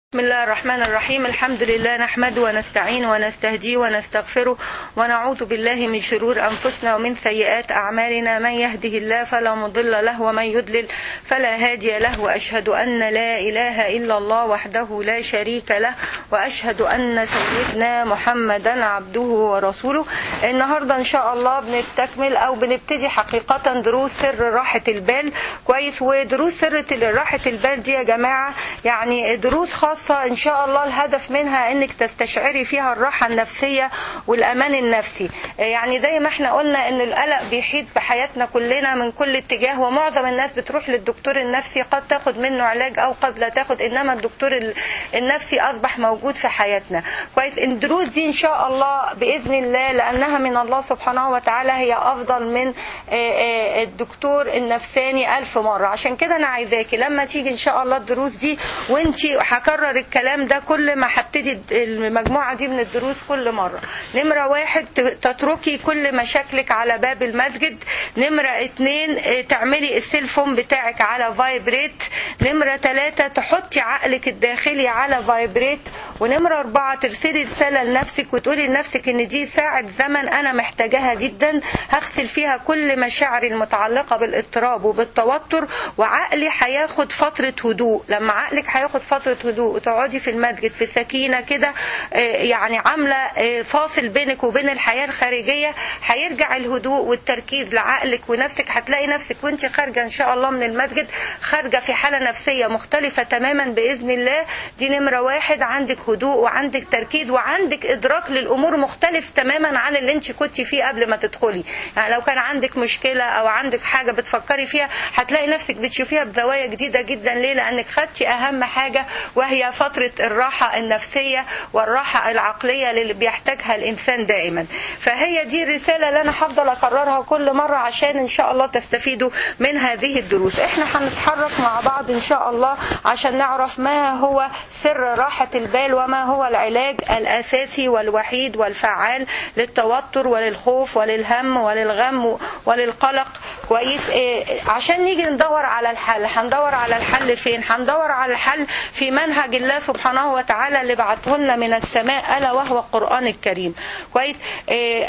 بسم الله الرحمن الرحيم الحمد لله نحمده ونستعين ونستهديه ونستغفره ونعوذ بالله من شرور أنفسنا ومن سيئات أعمالنا من يهده الله فلا مضل له ومن يضلل فلا هادي له وأشهد أن لا إله إلا الله وحده لا شريك له وأشهد أن سيدنا محمدا عبده ورسوله النهاردة إن شاء الله بنستكمل أو بنبتدي حقيقة دروس سر راحة البال كويس ودروس سر راحة البال دي يا جماعة يعني دروس خاصة خاصة إن شاء الله الهدف منها إنك تستشعري فيها الراحة النفسية والأمان النفسي يعني زي ما احنا قلنا إن القلق بيحيط بحياتنا كلنا من كل اتجاه ومعظم الناس بتروح للدكتور النفسي قد تاخد منه علاج أو قد لا تاخد إنما الدكتور النفسي أصبح موجود في حياتنا كويس الدروس دي إن شاء الله بإذن الله لأنها من الله سبحانه وتعالى هي أفضل من الدكتور النفساني ألف مرة عشان كده أنا عايزاكي لما تيجي إن شاء الله الدروس دي وانتي هكرر الكلام ده كل ما هبتدي المجموعة دي من الدروس كل مرة نمرة واحد تتركي كل مشاكلك على باب المسجد نمرة اتنين تعملي السيلفون بتاعك على فايبريت نمرة تلاتة تحطي عقلك الداخلي على فايبريت ونمرة أربعة ترسلي رسالة لنفسك وتقولي لنفسك إن دي ساعة زمن أنا محتاجاها جدا هغسل فيها كل مشاعري المتعلقة بالاضطراب وبالتوتر وعقلي هياخد فترة هدوء لما عقلك هياخد فترة هدوء وتقعدي في المسجد في سكينة كده يعني عاملة فاصل بينك وبين الحياة الخارجية هيرجع الهدوء والتركيز لعقلك ونفسك هتلاقي نفسك وانت خارجة ان شاء الله من المسجد خارجة في حالة نفسية مختلفة تماما بإذن الله دي نمرة واحد عندك هدوء وعندك تركيز وعندك إدراك للأمور مختلف تماما عن اللي انت كنت فيه قبل ما تدخلي يعني لو كان عندك مشكلة أو عندك حاجة بتفكري فيها هتلاقي نفسك بتشوفيها بزوايا جديدة جدا ليه لأنك خدتي أهم حاجة وهي فترة الراحة النفسية والراحة العقلية اللي بيحتاجها الإنسان دائما فهي دي الرسالة اللي أنا هفضل أكررها كل مرة عشان إن شاء الله تستفيدوا من هذه الدروس إحنا هنتحرك مع بعض إن شاء الله عشان نعرف ما هو سر راحة البال وما هو العلاج الأساسي والوحيد والفعال للتوتر وللخوف وللهم وللغم وللقلق كويس إيه عشان نيجي ندور على الحل هندور على الحل فين هندور على الحل في منهج الله سبحانه وتعالى اللي بعته لنا من السماء ألا وهو القرآن الكريم كويس إيه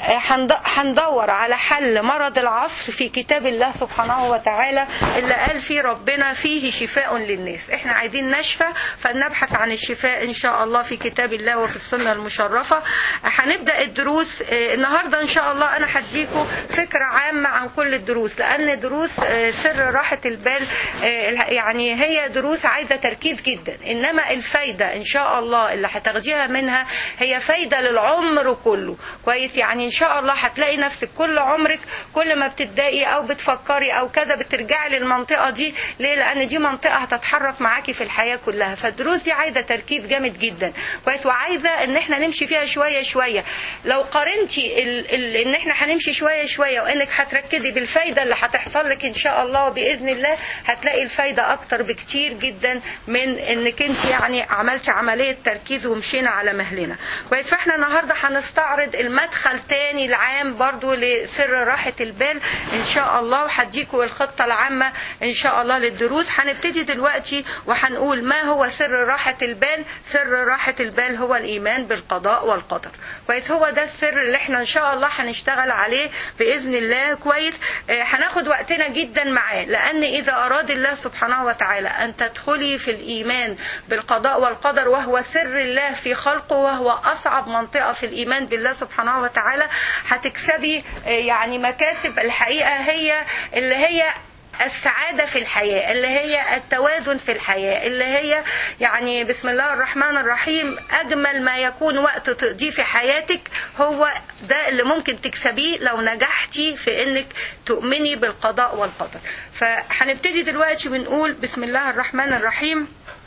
هندور على حل مرض العصر في كتاب الله سبحانه وتعالى اللي قال فيه ربنا فيه شفاء للناس احنا عايزين نشفى فلنبحث عن الشفاء ان شاء الله في كتاب الله وفي السنة المشرفة هنبدأ الدروس إيه النهاردة ان شاء الله انا هديكم فكرة عامة عن كل الدروس لان دروس سر راحة البال يعني هي دروس عايزة تركيز جدا انما الفايدة ان شاء الله اللي هتاخديها منها هي فايدة للعمر كله كويس يعني ان شاء الله هتلاقي نفسك كل عمرك كل ما بتتضايقي او بتفكري او كذا بترجعي للمنطقة دي ليه لان دي منطقة هتتحرك معاكي في الحياة كلها فالدروس دي عايزة تركيز جامد جدا كويس وعايزة ان احنا نمشي فيها شوية شوية لو قارنتي ال ال ان احنا هنمشي شوية شوية وانك هتركزي بالفايدة اللي هتحصل لك ان شاء الله باذن الله هتلاقي الفايدة اكتر بكتير جدا من انك انت يعني عملت عملية تركيز ومشينا على مهلنا كويس فاحنا النهاردة هنستعرض المدخل تاني العام برضو لسر راحة البال ان شاء الله وهديكوا الخطة العامة ان شاء الله للدروس هنبتدي دلوقتي وهنقول ما هو سر راحة البال سر راحة البال هو الايمان بالقضاء والقدر كويس هو ده السر اللي احنا ان شاء الله هنشتغل عليه باذن الله كويس اه هناخد وقتنا جدا معاه لان اذا اراد الله سبحانه وتعالى ان تدخلي في الايمان بالقضاء والقدر وهو سر الله في خلقه وهو أصعب منطقة في الإيمان بالله سبحانه وتعالى هتكسبي يعني مكاسب الحقيقة هي اللي هي السعادة في الحياة اللي هي التوازن في الحياة اللي هي يعني بسم الله الرحمن الرحيم أجمل ما يكون وقت تقضيه في حياتك هو ده اللي ممكن تكسبيه لو نجحتي في انك تؤمني بالقضاء والقدر فهنبتدي دلوقتي ونقول بسم الله الرحمن الرحيم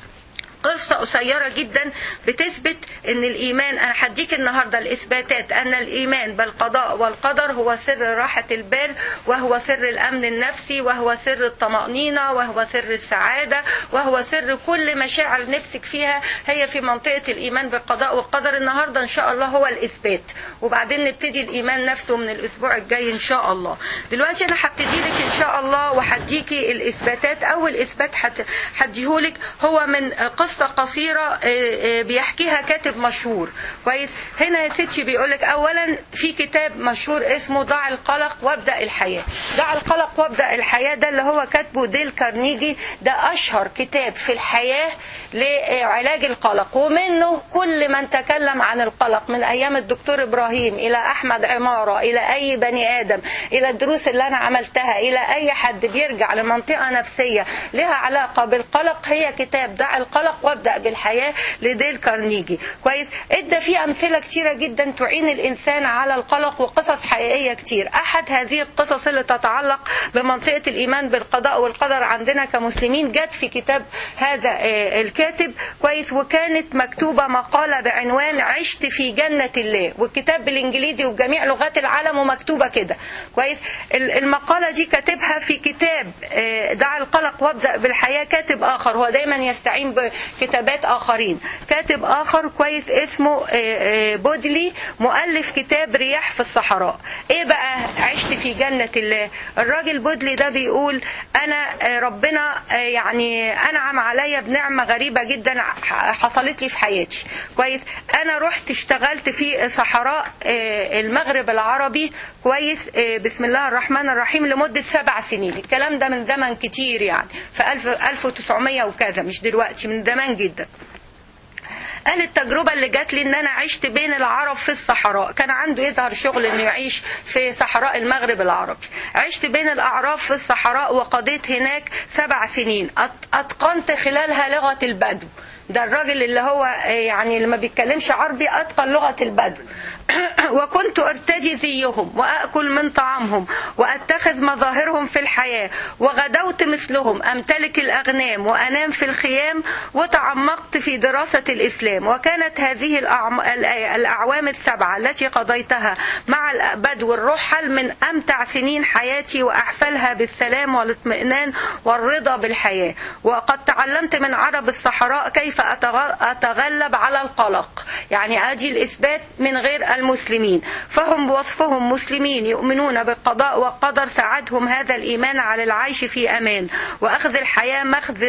قصة قصيرة جدا بتثبت ان الايمان انا هديك النهاردة الاثباتات ان الايمان بالقضاء والقدر هو سر راحة البال وهو سر الامن النفسي وهو سر الطمأنينة وهو سر السعادة وهو سر كل مشاعر نفسك فيها هي في منطقة الايمان بالقضاء والقدر النهاردة ان شاء الله هو الاثبات وبعدين نبتدي الايمان نفسه من الاسبوع الجاي ان شاء الله دلوقتي انا هبتدي لك ان شاء الله وهديكي الاثباتات اول اثبات هديهولك هو من قصة قصة قصيرة بيحكيها كاتب مشهور كويس هنا يا ستي بيقولك أولا في كتاب مشهور اسمه ضع القلق وابدأ الحياة ضع القلق وابدأ الحياة ده اللي هو كاتبه ديل كارنيجي ده أشهر كتاب في الحياة لعلاج القلق ومنه كل من تكلم عن القلق من أيام الدكتور إبراهيم إلى أحمد عمارة إلى أي بني آدم إلى الدروس اللي أنا عملتها إلى أي حد بيرجع لمنطقة نفسية لها علاقة بالقلق هي كتاب دع القلق وابدأ بالحياة لديل كارنيجي كويس ادى فيه أمثلة كتيرة جدا تعين الإنسان على القلق وقصص حقيقية كتير أحد هذه القصص اللي تتعلق بمنطقة الإيمان بالقضاء والقدر عندنا كمسلمين جت في كتاب هذا الكاتب كويس وكانت مكتوبة مقالة بعنوان عشت في جنة الله والكتاب بالإنجليزي وجميع لغات العالم ومكتوبة كده كويس المقالة دي كاتبها في كتاب دع القلق وابدأ بالحياة كاتب آخر هو دايما يستعين بكتابات آخرين كاتب آخر كويس اسمه بودلي مؤلف كتاب رياح في الصحراء ايه بقى عشت في جنة الله الراجل بودلي ده بيقول انا ربنا يعني انعم عليا بنعمة غريبة جدا حصلت لي في حياتي كويس انا رحت اشتغلت في صحراء المغرب العربي كويس بسم الله الرحمن الرحيم لمدة سبع سنين الكلام ده من زمن كتير يعني في 1900 وكذا مش دلوقتي من زمان جدا قال التجربة اللي جات لي ان انا عشت بين العرب في الصحراء كان عنده يظهر شغل انه يعيش في صحراء المغرب العربي عشت بين الاعراب في الصحراء وقضيت هناك سبع سنين اتقنت خلالها لغة البدو ده الراجل اللي هو يعني اللي ما بيتكلمش عربي اتقن لغة البدو وكنت ارتجي زيهم واكل من طعامهم واتخذ مظاهرهم في الحياه وغدوت مثلهم امتلك الاغنام وانام في الخيام وتعمقت في دراسه الاسلام وكانت هذه الاعوام السبعه التي قضيتها مع البدو الرحل من امتع سنين حياتي واحفلها بالسلام والاطمئنان والرضا بالحياه وقد تعلمت من عرب الصحراء كيف اتغلب على القلق يعني ادي الاثبات من غير المسلمين فهم بوصفهم مسلمين يؤمنون بالقضاء والقدر ساعدهم هذا الإيمان على العيش في أمان وأخذ الحياة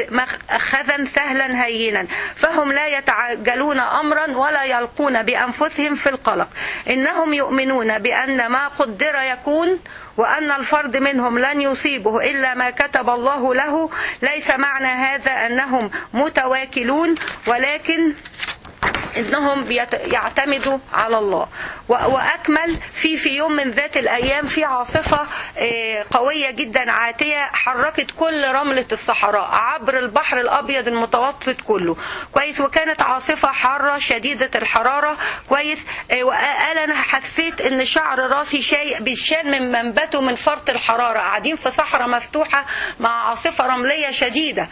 مخذا سهلا هينا فهم لا يتعجلون أمرا ولا يلقون بأنفسهم في القلق إنهم يؤمنون بأن ما قدر يكون وأن الفرد منهم لن يصيبه إلا ما كتب الله له ليس معنى هذا أنهم متواكلون ولكن انهم يعتمدوا على الله واكمل في في يوم من ذات الايام في عاصفه قويه جدا عاتيه حركت كل رمله الصحراء عبر البحر الابيض المتوسط كله كويس وكانت عاصفه حاره شديده الحراره كويس وقال انا حسيت ان شعر راسي شيء بيشان من منبته من فرط الحراره قاعدين في صحراء مفتوحه مع عاصفه رمليه شديده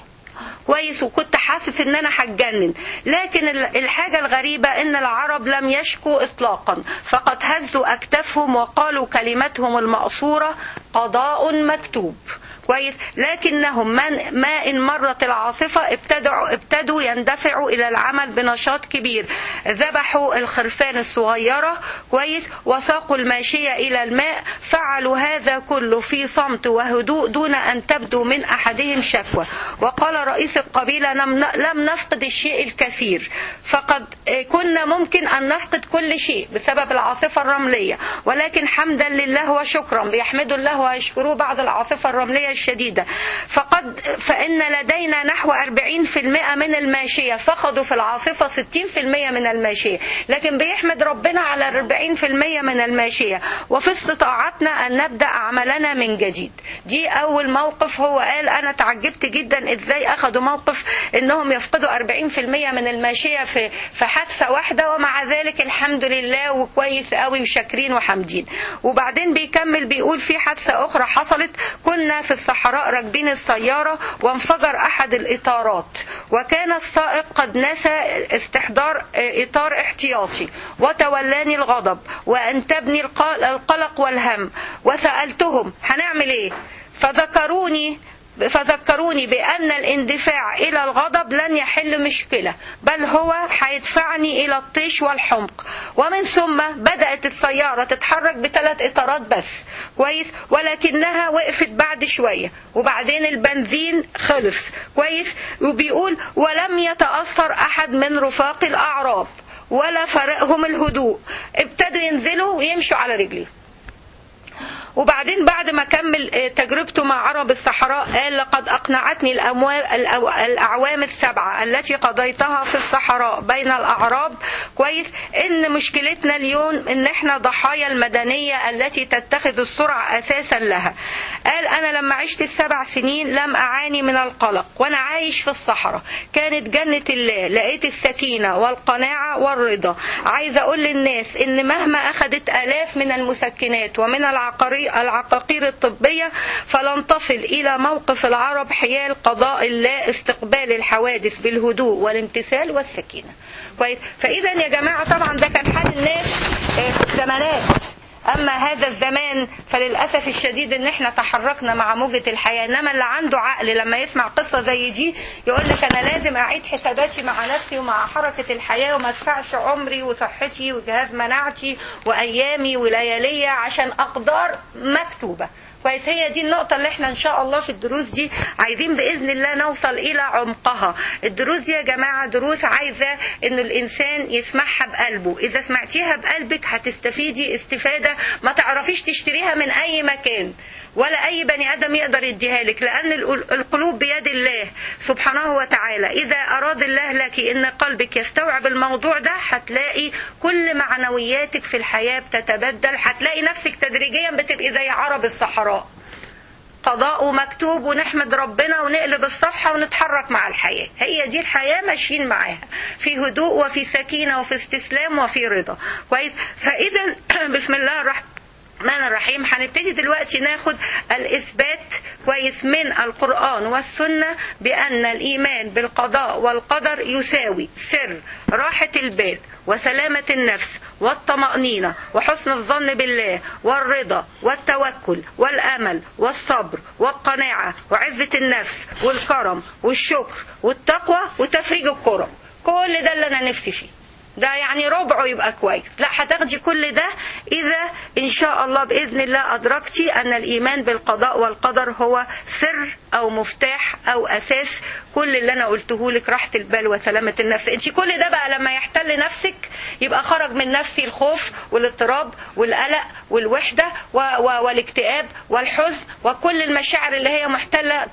كويس وكنت حاسس ان انا هتجنن لكن الحاجة الغريبة ان العرب لم يشكوا اطلاقا فقد هزوا اكتافهم وقالوا كلمتهم المقصورة قضاء مكتوب كويس لكنهم من ما ان مرت العاصفه ابتدعوا ابتدوا يندفعوا الى العمل بنشاط كبير ذبحوا الخرفان الصغيره كويس وساقوا الماشيه الى الماء فعلوا هذا كله في صمت وهدوء دون ان تبدو من احدهم شكوى وقال رئيس القبيله لم نفقد الشيء الكثير فقد كنا ممكن ان نفقد كل شيء بسبب العاصفه الرمليه ولكن حمدا لله وشكرا بيحمدوا الله ويشكروه بعد العاصفه الرمليه الشديدة فقد فإن لدينا نحو 40% من الماشية فقدوا في العاصفة 60% من الماشية لكن بيحمد ربنا على 40% من الماشية وفي استطاعتنا أن نبدأ عملنا من جديد دي أول موقف هو قال أنا تعجبت جدا إزاي أخذوا موقف إنهم يفقدوا 40% من الماشية في في حادثة واحدة ومع ذلك الحمد لله وكويس قوي وشاكرين وحامدين وبعدين بيكمل بيقول في حادثة أخرى حصلت كنا في الصحراء راكبين السيارة وانفجر أحد الإطارات وكان السائق قد نسى استحضار إطار احتياطي وتولاني الغضب وأنتبني القلق والهم وسألتهم هنعمل إيه فذكروني فذكروني بأن الاندفاع إلى الغضب لن يحل مشكلة بل هو هيدفعني إلى الطيش والحمق ومن ثم بدأت السيارة تتحرك بثلاث إطارات بس كويس ولكنها وقفت بعد شوية وبعدين البنزين خلص كويس وبيقول ولم يتأثر أحد من رفاق الأعراب ولا فرقهم الهدوء ابتدوا ينزلوا ويمشوا على رجليهم وبعدين بعد ما كمل تجربته مع عرب الصحراء قال لقد أقنعتني الأعوام السبعة التي قضيتها في الصحراء بين الأعراب كويس إن مشكلتنا اليوم إن إحنا ضحايا المدنية التي تتخذ السرعة أساسا لها قال أنا لما عشت السبع سنين لم أعاني من القلق وأنا عايش في الصحراء كانت جنة الله لقيت السكينة والقناعة والرضا عايزة أقول للناس إن مهما أخذت آلاف من المسكنات ومن العقارير العقاقير الطبية فلن تصل إلى موقف العرب حيال قضاء الله استقبال الحوادث بالهدوء والامتثال والسكينة كويس فإذا يا جماعة طبعا ده كان حال الناس في الزمانات أما هذا الزمان فللأسف الشديد إن إحنا تحركنا مع موجة الحياة إنما اللي عنده عقل لما يسمع قصة زي دي يقول لك أنا لازم أعيد حساباتي مع نفسي ومع حركة الحياة وما أدفعش عمري وصحتي وجهاز مناعتي وأيامي وليالية عشان أقدار مكتوبة كويس هي دي النقطة اللي احنا ان شاء الله في الدروس دي عايزين بإذن الله نوصل إلى عمقها الدروس دي يا جماعة دروس عايزة إن الإنسان يسمعها بقلبه إذا سمعتيها بقلبك هتستفيدي استفادة ما تعرفيش تشتريها من أي مكان ولا أي بني آدم يقدر يديها لك لأن القلوب بيد الله سبحانه وتعالى إذا أراد الله لك إن قلبك يستوعب الموضوع ده هتلاقي كل معنوياتك في الحياة بتتبدل هتلاقي نفسك تدريجيا بتبقي زي عرب الصحراء قضاء ومكتوب ونحمد ربنا ونقلب الصفحة ونتحرك مع الحياة هي دي الحياة ماشيين معاها في هدوء وفي سكينة وفي استسلام وفي رضا كويس فإذا بسم الله الرحمن الرحمن الرحيم هنبتدي دلوقتي ناخد الإثبات كويس من القرآن والسنة بأن الإيمان بالقضاء والقدر يساوي سر راحة البال وسلامة النفس والطمأنينة وحسن الظن بالله والرضا والتوكل والأمل والصبر والقناعة وعزة النفس والكرم والشكر والتقوى وتفريج الكرم كل ده اللي أنا نفسي فيه ده يعني ربعه يبقى كويس لا هتاخدي كل ده إذا إن شاء الله بإذن الله أدركتي أن الإيمان بالقضاء والقدر هو سر أو مفتاح أو أساس كل اللي أنا قلته لك راحة البال وسلامة النفس أنت كل ده بقى لما يحتل نفسك يبقى خرج من نفسي الخوف والاضطراب والقلق والوحدة و و والاكتئاب والحزن وكل المشاعر اللي هي محتلة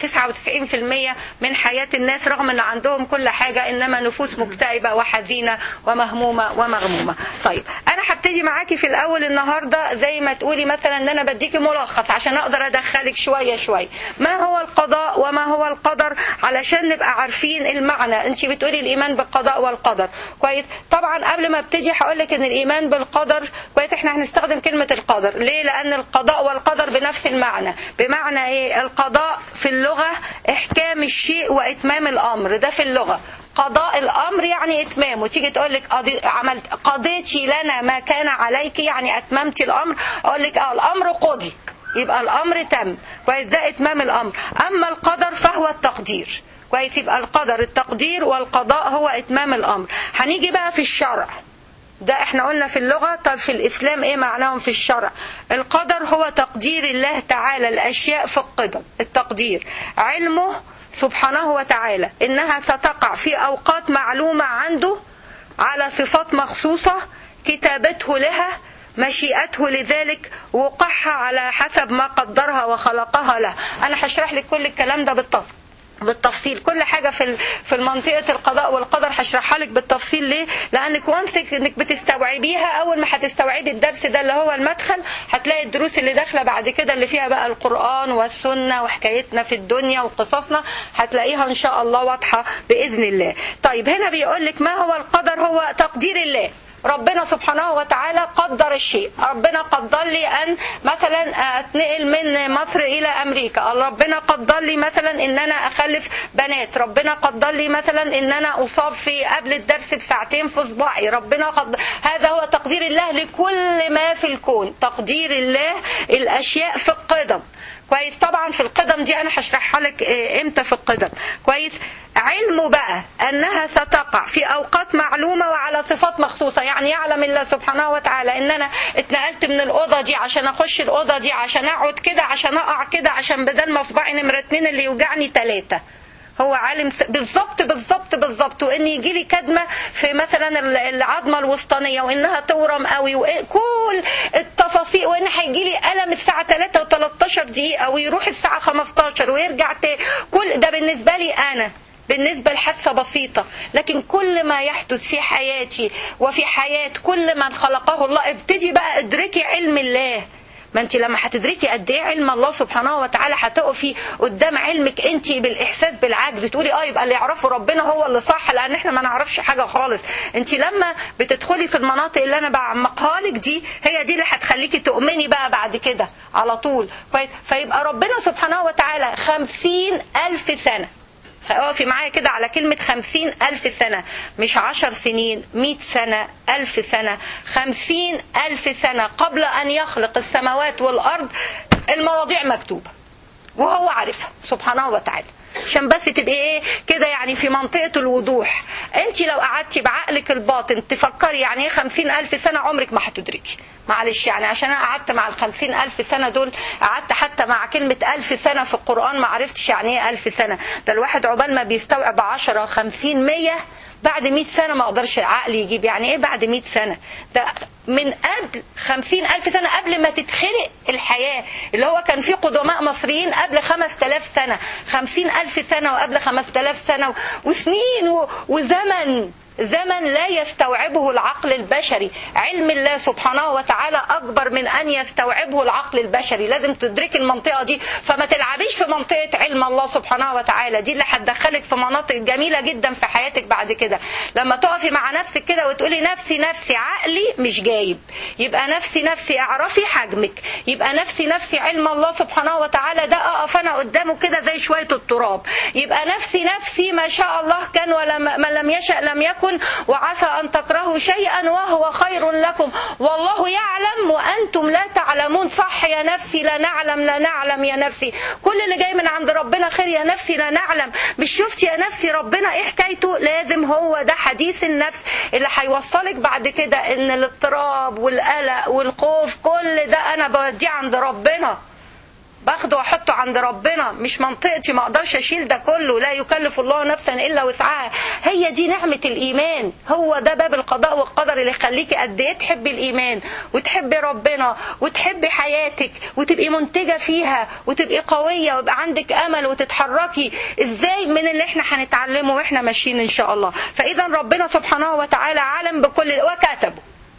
99% من حياة الناس رغم أن عندهم كل حاجة إنما نفوس مكتئبة وحزينة ومهمومة ومغمومة طيب أنا هبتدي معاكي في الأول النهاردة زي ما تقولي مثلا أن أنا بديكي ملخص عشان أقدر أدخلك شوية شوية ما هو القضاء وما هو القدر علشان نبقى عارفين المعنى أنت بتقولي الإيمان بالقضاء والقدر كويس طبعا قبل ما ابتدي هقول لك ان الايمان بالقدر كويس احنا هنستخدم كلمه القدر ليه لان القضاء والقدر بنفس المعنى بمعنى ايه القضاء في اللغه احكام الشيء واتمام الامر ده في اللغه قضاء الامر يعني اتمامه تيجي تقول لك قضي عملت قضيتي لنا ما كان عليك يعني اتممت الامر اقول لك اه الامر قضي يبقى الامر تم كويس ده اتمام الامر اما القدر فهو التقدير كويس يبقى القدر التقدير والقضاء هو اتمام الامر هنيجي بقى في الشرع ده احنا قلنا في اللغة طب في الإسلام ايه معناهم في الشرع القدر هو تقدير الله تعالى الأشياء في القدر التقدير علمه سبحانه وتعالى إنها ستقع في أوقات معلومة عنده على صفات مخصوصة كتابته لها مشيئته لذلك وقعها على حسب ما قدرها وخلقها له أنا هشرح لك كل الكلام ده بالتفصيل بالتفصيل كل حاجه في في منطقه القضاء والقدر هشرحها لك بالتفصيل ليه لانك وانس انك بتستوعبيها اول ما هتستوعبي الدرس ده اللي هو المدخل هتلاقي الدروس اللي داخله بعد كده اللي فيها بقى القران والسنه وحكايتنا في الدنيا وقصصنا هتلاقيها ان شاء الله واضحه باذن الله طيب هنا بيقول لك ما هو القدر هو تقدير الله ربنا سبحانه وتعالى قدر الشيء ربنا قدر لي أن مثلا أتنقل من مصر إلى أمريكا ربنا قدر لي مثلا أن أنا أخلف بنات ربنا قدر لي مثلا أن أنا أصاب في قبل الدرس بساعتين في صباعي ربنا قدر هذا هو تقدير الله لكل ما في الكون تقدير الله الأشياء في القدم كويس طبعا في القدم دي انا هشرحها لك آه، امتى في القدم كويس علمه بقى انها ستقع في اوقات معلومه وعلى صفات مخصوصه يعني يعلم الله سبحانه وتعالى ان انا اتنقلت من الاوضه دي عشان اخش الاوضه دي عشان اقعد كده عشان اقع كده عشان بدل ما صباعي نمره اتنين اللي يوجعني ثلاثه هو عالم س- بالظبط بالظبط بالظبط وان يجي لي كدمه في مثلا ال- العظمه الوسطانيه وانها تورم قوي وكل التفاصيل وان هيجي لي الم الساعه 3 و13 دقيقه ويروح الساعه 15 ويرجع تاني كل ده بالنسبه لي انا بالنسبة لحادثة بسيطة لكن كل ما يحدث في حياتي وفي حياة كل من خلقه الله ابتدي بقى ادركي علم الله ما انت لما هتدركي قد ايه علم الله سبحانه وتعالى هتقفي قدام علمك انت بالاحساس بالعجز تقولي اه يبقى اللي يعرفه ربنا هو اللي صح لان احنا ما نعرفش حاجه خالص انت لما بتدخلي في المناطق اللي انا بعمقها لك دي هي دي اللي هتخليكي تؤمني بقى بعد كده على طول كويس فيبقى ربنا سبحانه وتعالى خمسين الف سنه اقفي معايا كده على كلمة خمسين ألف سنة مش عشر سنين مئة سنة ألف سنة خمسين ألف سنة قبل أن يخلق السماوات والأرض المواضيع مكتوبة وهو عارفها سبحانه وتعالى عشان بس تبقي ايه كده يعني في منطقة الوضوح انت لو قعدتي بعقلك الباطن تفكري يعني ايه خمسين ألف سنة عمرك ما هتدركي معلش يعني عشان انا قعدت مع الخمسين ألف سنة دول قعدت حتى مع كلمة ألف سنة في القرآن ما عرفتش يعني ايه ألف سنة ده الواحد عقبال ما بيستوعب عشرة خمسين مية بعد مئة سنة ما اقدرش عقلي يجيب يعني ايه بعد مئة سنة ده من قبل خمسين ألف سنة قبل ما تتخلق الحياة اللي هو كان في قدماء مصريين قبل خمس تلاف سنة خمسين ألف سنة وقبل خمس تلاف سنة وسنين و- وزمن زمن لا يستوعبه العقل البشري علم الله سبحانه وتعالى أكبر من أن يستوعبه العقل البشري لازم تدركي المنطقة دي فما تلعبيش في منطقة علم الله سبحانه وتعالى دي اللي هتدخلك في مناطق جميلة جدا في حياتك بعد كده لما تقفي مع نفسك كده وتقولي نفسي نفسي عقلي مش جايب يبقى نفسي نفسي اعرفي حجمك يبقى نفسي نفسي علم الله سبحانه وتعالى ده اقف انا قدامه كده زي شوية التراب يبقى نفسي نفسي ما شاء الله كان ولا ما لم يشأ لم يكن وعسى أن تكرهوا شيئا وهو خير لكم والله يعلم وأنتم لا تعلمون صح يا نفسي لا نعلم لا نعلم يا نفسي كل اللي جاي من عند ربنا خير يا نفسي لا نعلم مش شفتي يا نفسي ربنا ايه حكايته لازم هو ده حديث النفس اللي هيوصلك بعد كده ان الاضطراب والقلق والخوف كل ده انا بوديه عند ربنا باخده واحطه عند ربنا مش منطقتي ما اقدرش اشيل ده كله لا يكلف الله نفسا الا وسعها هي دي نعمه الايمان هو ده باب القضاء والقدر اللي يخليكي قد ايه تحبي الايمان وتحبي ربنا وتحبي حياتك وتبقي منتجه فيها وتبقي قويه ويبقى عندك امل وتتحركي ازاي من اللي احنا هنتعلمه واحنا ماشيين ان شاء الله فاذا ربنا سبحانه وتعالى عالم بكل وكتبه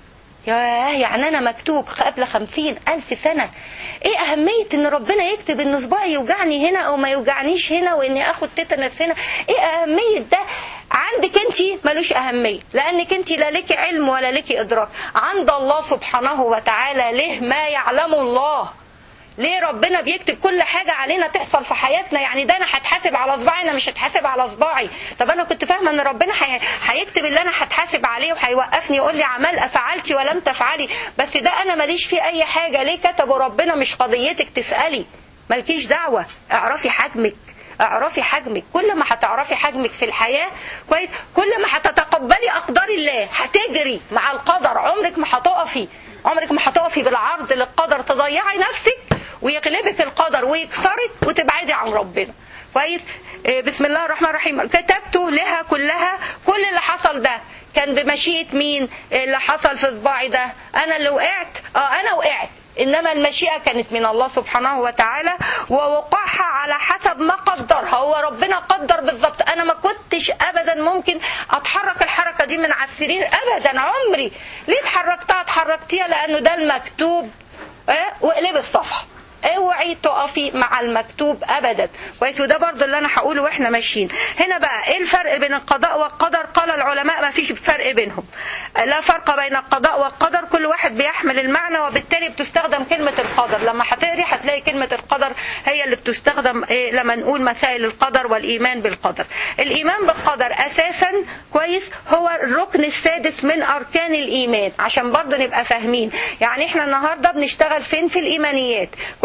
ياه يعني انا مكتوب قبل خمسين الف سنة ايه اهمية ان ربنا يكتب ان صباعي يوجعني هنا او ما يوجعنيش هنا واني اخد تيتانس هنا ايه اهمية ده عندك انت ملوش اهمية لانك انت لا لك علم ولا لك ادراك عند الله سبحانه وتعالى له ما يعلم الله ليه ربنا بيكتب كل حاجة علينا تحصل في حياتنا يعني ده انا هتحاسب على صباعي انا مش هتحاسب على صباعي طب انا كنت فاهمة ان ربنا هي- هيكتب اللي انا هتحاسب عليه وهيوقفني يقول لي عمال افعلتي ولم تفعلي بس ده انا ماليش فيه اي حاجة ليه كتبه ربنا مش قضيتك تسألي مالكيش دعوة اعرفي حجمك اعرفي حجمك كل ما هتعرفي حجمك في الحياة كويس كل ما هتتقبلي اقدار الله هتجري مع القدر عمرك ما هتقفي عمرك ما هتقفي بالعرض للقدر تضيعي نفسك ويغلبك القدر ويكسرك وتبعدي عن ربنا كويس إيه، بسم الله الرحمن الرحيم كتبت لها كلها كل اللي حصل ده كان بمشيئة مين اللي حصل في صباعي ده انا اللي وقعت اه انا وقعت انما المشيئة كانت من الله سبحانه وتعالى ووقعها على حسب ما قدرها هو ربنا قدر بالضبط انا ما كنتش ابدا ممكن اتحرك الحركة دي من على السرير ابدا عمري ليه اتحركتها اتحركتيها لانه ده المكتوب اه واقلبي الصفحة اوعي تقفي مع المكتوب ابدا كويس وده برضو اللي انا هقوله واحنا ماشيين هنا بقى ايه الفرق بين القضاء والقدر قال العلماء ما فيش فرق بينهم لا فرق بين القضاء والقدر كل واحد بيحمل المعنى وبالتالي بتستخدم كلمة القدر لما هتقري هتلاقي كلمة القدر هي اللي بتستخدم إيه لما نقول مسائل القدر والايمان بالقدر الايمان بالقدر اساسا كويس هو الركن السادس من اركان الايمان عشان برضو نبقى فاهمين يعني احنا النهارده بنشتغل فين في الايمانيات كويس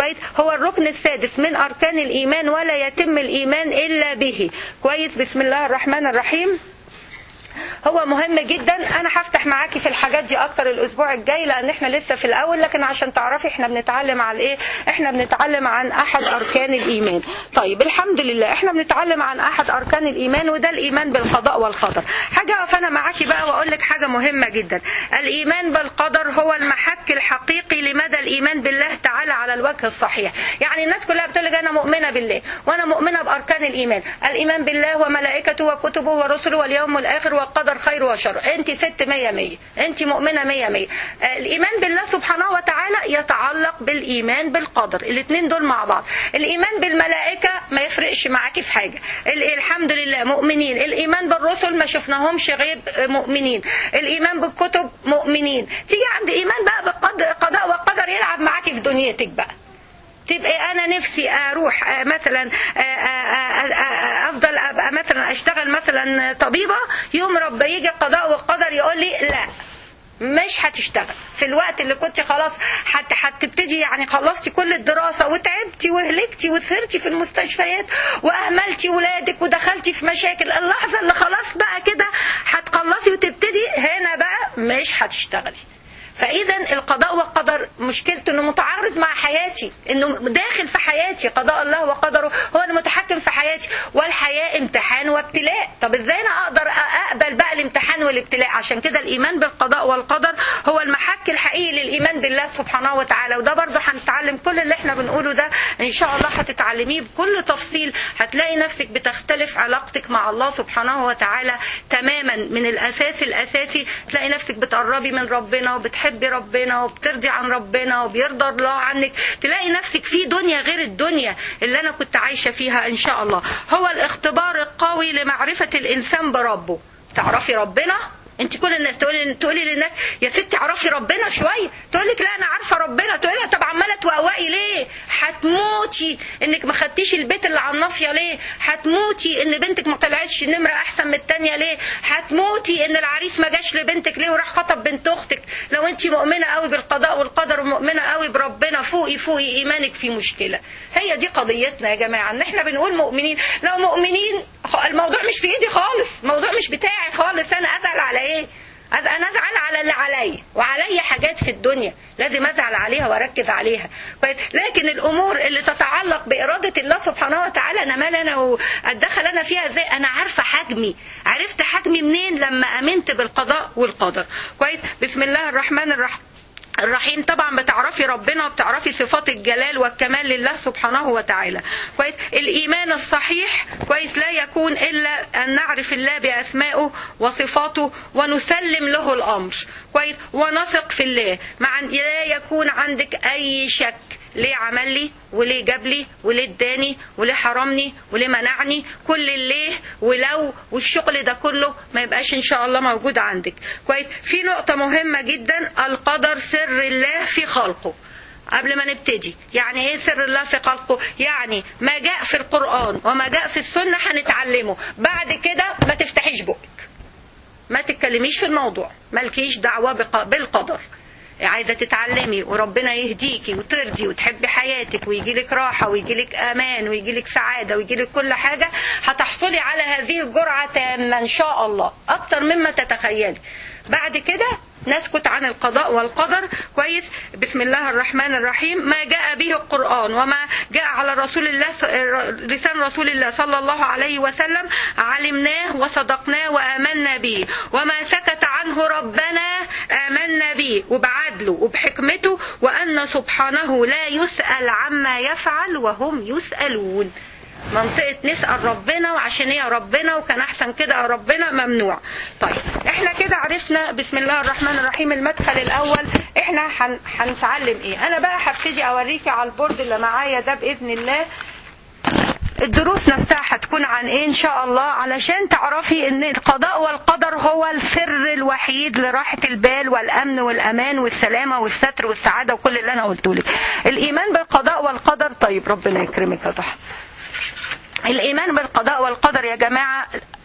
كويس هو الركن السادس من اركان الايمان ولا يتم الايمان الا به كويس بسم الله الرحمن الرحيم هو مهم جدا انا هفتح معاكي في الحاجات دي اكتر الاسبوع الجاي لان احنا لسه في الاول لكن عشان تعرفي احنا بنتعلم على ايه احنا بنتعلم عن احد اركان الايمان طيب الحمد لله احنا بنتعلم عن احد اركان الايمان وده الايمان بالقضاء والقدر حاجه اقف انا معاكي بقى واقول لك حاجه مهمه جدا الايمان بالقدر هو المحك الحقيقي لمدى الايمان بالله تعالى على الوجه الصحيح يعني الناس كلها بتقول لك انا مؤمنه بالله وانا مؤمنه باركان الايمان الايمان بالله وملائكته وكتبه ورسله واليوم الاخر والقدر خير وشر انت ست مية مية انت مؤمنة مية مية الايمان بالله سبحانه وتعالى يتعلق بالايمان بالقدر الاثنين دول مع بعض الايمان بالملائكة ما يفرقش معاكي في حاجة الحمد لله مؤمنين الايمان بالرسل ما شفناهمش غيب مؤمنين الايمان بالكتب مؤمنين تيجي عند ايمان بقى بالقضاء والقدر يلعب معاكي في دنيتك بقى تبقى انا نفسي اروح مثلا افضل ابقى مثلا اشتغل مثلا طبيبه يوم رب يجي القضاء والقدر يقول لي لا مش هتشتغل في الوقت اللي كنت خلاص حتى هتبتدي يعني خلصتي كل الدراسه وتعبتي وهلكتي وسهرتي في المستشفيات واهملتي ولادك ودخلتي في مشاكل اللحظه اللي خلاص بقى كده هتخلصي وتبتدي هنا بقى مش هتشتغلي فاذا القضاء والقدر مشكلته انه متعارض مع حياتي انه داخل في حياتي قضاء الله وقدره هو المتحكم في حياتي والحياه امتحان وابتلاء طب ازاي انا اقدر اقبل بقى الامتحان والابتلاء عشان كده الايمان بالقضاء والقدر هو المحك الحقيقي للايمان بالله سبحانه وتعالى وده برضه هنتعلم كل اللي احنا بنقوله ده ان شاء الله هتتعلميه بكل تفصيل هتلاقي نفسك بتختلف علاقتك مع الله سبحانه وتعالى تماما من الاساس الاساسي تلاقي نفسك بتقربي من ربنا وبتحبي بتحبي ربنا وبترضي عن ربنا وبيرضى الله عنك تلاقي نفسك في دنيا غير الدنيا اللي انا كنت عايشه فيها ان شاء الله هو الاختبار القوي لمعرفه الانسان بربه تعرفي ربنا انت كل الناس تقولي تقولي للناس يا ستي اعرفي ربنا شويه تقول لك لا انا عارفه ربنا تقولي لها طب عماله توقوقي ليه هتموتي انك ما خدتيش البيت اللي على الناصيه ليه هتموتي ان بنتك ما طلعتش نمره احسن من الثانيه ليه هتموتي ان العريس ما جاش لبنتك ليه وراح خطب بنت اختك لو انت مؤمنه قوي بالقضاء والقدر ومؤمنه قوي بربنا فوقي فوقي ايمانك في مشكله هي دي قضيتنا يا جماعه ان احنا بنقول مؤمنين لو مؤمنين الموضوع مش في ايدي خالص الموضوع مش بتاعي خالص انا ازعل على ايه انا ازعل على اللي عليا وعليا حاجات في الدنيا لازم ازعل عليها واركز عليها لكن الامور اللي تتعلق باراده الله سبحانه وتعالى انا مال انا واتدخل انا فيها ازاي انا عارفه حجمي عرفت حجمي منين لما امنت بالقضاء والقدر كويس بسم الله الرحمن الرحيم الرحيم طبعا بتعرفي ربنا وبتعرفي صفات الجلال والكمال لله سبحانه وتعالى كويس الايمان الصحيح كويس لا يكون الا ان نعرف الله باسمائه وصفاته ونسلم له الامر كويس ونثق في الله مع لا يكون عندك اي شك ليه عمل لي وليه جاب لي وليه اداني وليه حرمني وليه منعني كل الليه ولو والشغل ده كله ما يبقاش ان شاء الله موجود عندك كويس في نقطه مهمه جدا القدر سر الله في خلقه قبل ما نبتدي يعني ايه سر الله في خلقه يعني ما جاء في القرآن وما جاء في السنة هنتعلمه بعد كده ما تفتحيش بقك ما تتكلميش في الموضوع مالكيش دعوة بالقدر عايزه تتعلمي وربنا يهديكي وترضي وتحبي حياتك ويجي لك راحه ويجي لك امان ويجي لك سعاده ويجي لك كل حاجه هتحصلي على هذه الجرعه تامه ان شاء الله اكتر مما تتخيلي بعد كده نسكت عن القضاء والقدر كويس بسم الله الرحمن الرحيم ما جاء به القرآن وما جاء على رسول الله لسان رسول الله صلى الله عليه وسلم علمناه وصدقناه وآمنا به وما سكت عنه ربنا آمنا به وبعدله وبحكمته وأن سبحانه لا يسأل عما يفعل وهم يسألون منطقة نسأل ربنا وعشان ايه ربنا وكان احسن كده يا ربنا ممنوع طيب احنا كده عرفنا بسم الله الرحمن الرحيم المدخل الاول احنا هنتعلم ايه انا بقى هبتدي اوريكي على البورد اللي معايا ده باذن الله الدروس نفسها هتكون عن ايه ان شاء الله علشان تعرفي ان القضاء والقدر هو السر الوحيد لراحة البال والامن والامان والسلامة والستر والسعادة وكل اللي انا قلته لك الايمان بالقضاء والقدر طيب ربنا يكرمك يا ضحى الايمان بالقضاء والقدر يا جماعه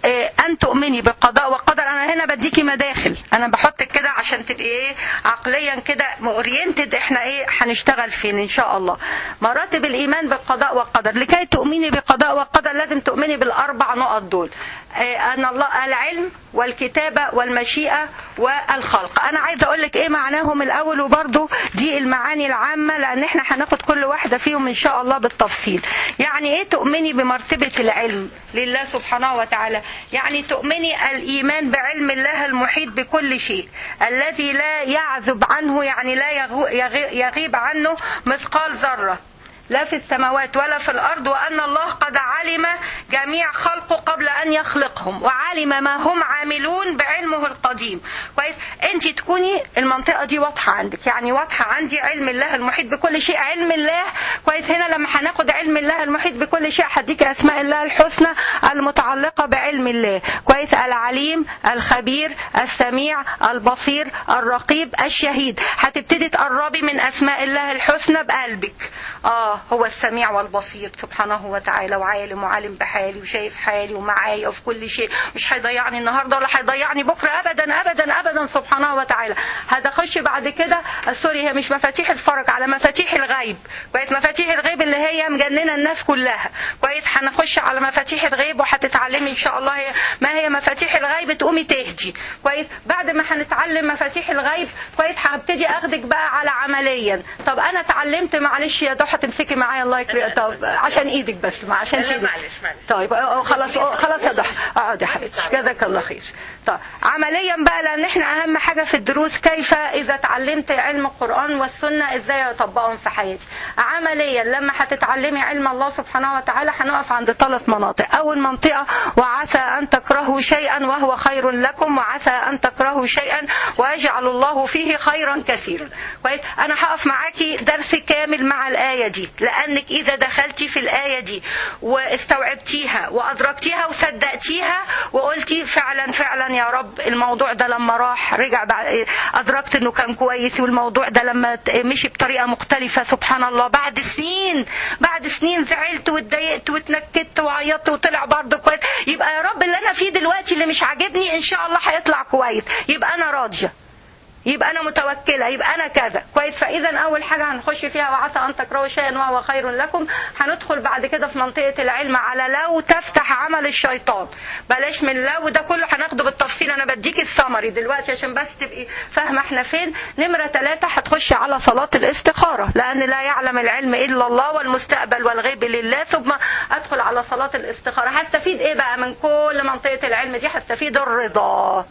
آه، ان تؤمني بالقضاء والقدر انا هنا بديكي مداخل انا بحطك كده عشان تبقي ايه عقليا كده اورينتد احنا ايه هنشتغل فين ان شاء الله مراتب الايمان بالقضاء والقدر لكي تؤمني بالقضاء والقدر لازم تؤمني بالاربع نقط دول آه، ان الله العلم والكتابه والمشيئه والخلق انا عايزه اقول لك ايه معناهم الاول وبرده دي المعاني العامه لان احنا هناخد كل واحده فيهم ان شاء الله بالتفصيل يعني ايه تؤمني بمرتبه العلم لله سبحانه وتعالى يعني تؤمني الايمان بعلم الله المحيط بكل شيء الذي لا يعذب عنه يعني لا يغو- يغي- يغيب عنه مثقال ذره لا في السماوات ولا في الأرض وأن الله قد علم جميع خلقه قبل أن يخلقهم وعلم ما هم عاملون بعلمه القديم كويس أنت تكوني المنطقة دي واضحة عندك يعني واضحة عندي علم الله المحيط بكل شيء علم الله كويس هنا لما هناخد علم الله المحيط بكل شيء هديك أسماء الله الحسنى المتعلقة بعلم الله كويس العليم الخبير السميع البصير الرقيب الشهيد هتبتدي تقربي من أسماء الله الحسنى بقلبك آه هو السميع والبصير سبحانه وتعالى وعالم وعالم بحالي وشايف حالي ومعايا وفي كل شيء مش هيضيعني النهارده ولا هيضيعني بكره ابدا ابدا ابدا سبحانه وتعالى هتخش بعد كده سوري هي مش مفاتيح الفرج على مفاتيح الغيب كويس مفاتيح الغيب اللي هي مجننه الناس كلها كويس هنخش على مفاتيح الغيب وهتتعلمي ان شاء الله هي ما هي مفاتيح الغيب تقومي تهدي كويس بعد ما هنتعلم مفاتيح الغيب كويس هبتدي اخدك بقى على عمليا طب انا اتعلمت معلش يا ضحى تمسكي معايا الله يكرمك طب عشان ايدك بس ما عشان لا، شيلك معلش، معلش. طيب أه، أه، خلاص أه، خلاص يا ضحى اقعدي يا حبيبتي جزاك الله خير طيب عمليا بقى لان احنا اهم حاجه في الدروس كيف اذا اتعلمت علم القران والسنه ازاي اطبقهم في حياتي عمليا لما هتتعلمي علم الله سبحانه وتعالى هنقف عند ثلاث مناطق اول منطقه وعسى ان تكرهوا شيئا وهو خير لكم وعسى ان تكرهوا شيئا ويجعل الله فيه خيرا كثيرا كويس انا هقف معاكي درس كامل مع الايه دي لانك اذا دخلتي في الايه دي واستوعبتيها وادركتيها وصدقتيها وقلتي فعلا فعلا يا رب الموضوع ده لما راح رجع بعد ادركت انه كان كويس والموضوع ده لما مشي بطريقه مختلفه سبحان الله بعد سنين بعد سنين زعلت واتضايقت واتنكدت وعيطت وطلع برضه كويس يبقى يا رب اللي انا فيه دلوقتي اللي مش عاجبني ان شاء الله هيطلع كويس يبقى انا راضيه يبقى انا متوكله يبقى انا كذا كويس فاذا اول حاجه هنخش فيها وعسى ان تكرهوا شيئا وهو خير لكم هندخل بعد كده في منطقه العلم على لو تفتح عمل الشيطان بلاش من لو ده كله هناخده بالتفصيل انا بديك السمري دلوقتي عشان بس تبقي فاهمه احنا فين نمره ثلاثة هتخش على صلاه الاستخاره لان لا يعلم العلم الا الله والمستقبل والغيب لله ثم ادخل على صلاه الاستخاره هستفيد ايه بقى من كل منطقه العلم دي هستفيد الرضا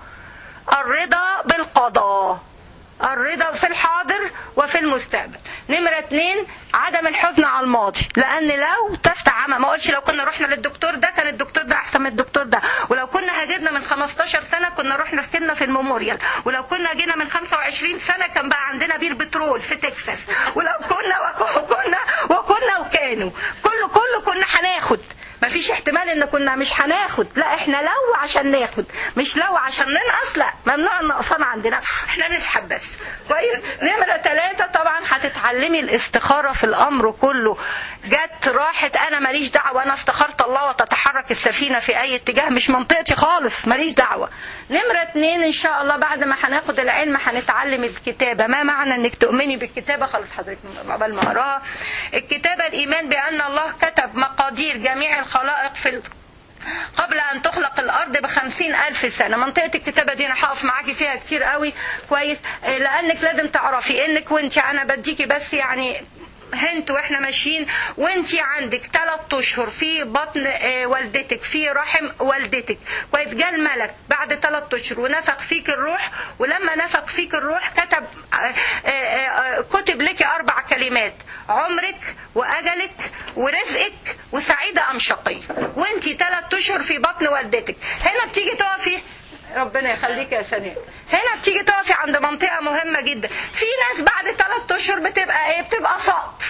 الرضا بالقضاء الرضا في الحاضر وفي المستقبل نمرة اتنين عدم الحزن على الماضي لان لو تفتح عمى ما اقولش لو كنا رحنا للدكتور ده كان الدكتور ده احسن من الدكتور ده ولو كنا هاجرنا من 15 سنة كنا رحنا سكننا في الميموريال ولو كنا جينا من 25 سنة كان بقى عندنا بير بترول في تكساس ولو كنا وكنا وكنا وكانوا كله كله كنا هناخد مفيش احتمال ان كنا مش هناخد لا احنا لو عشان ناخد مش لو عشان ننقص لا ممنوع النقصان عندنا احنا نسحب بس كويس نمرة ثلاثة طبعا هتتعلمي الاستخارة في الامر كله جت راحت انا ماليش دعوة انا استخرت الله وتتحرك السفينة في اي اتجاه مش منطقتي خالص ماليش دعوة نمرة اتنين ان شاء الله بعد ما هناخد العلم هنتعلم الكتابة ما معنى انك تؤمني بالكتابة خلاص حضرتك قبل ما اقراها الكتابة الايمان بان الله كتب مقادير جميع الخلائق في ال... قبل أن تخلق الأرض بخمسين ألف سنة منطقة الكتابة دي أنا هقف معاكي فيها كتير قوي كويس آه، لأنك لازم تعرفي إنك وأنت أنا بديكي بس يعني هنت واحنا ماشيين وانت عندك ثلاث اشهر في بطن آه، والدتك في رحم والدتك كويس جاء الملك بعد ثلاث اشهر ونفخ فيك الروح ولما نفخ فيك الروح كتب آه، آه، آه، كتب لك اربع كلمات عمرك واجلك ورزقك وسعيده ام شقي وانت ثلاث اشهر في بطن والدتك هنا بتيجي تقفي ربنا يخليك يا سناء هنا بتيجي تقفي عند منطقه مهمه جدا في ناس بعد ثلاث اشهر بتبقى ايه بتبقى سقط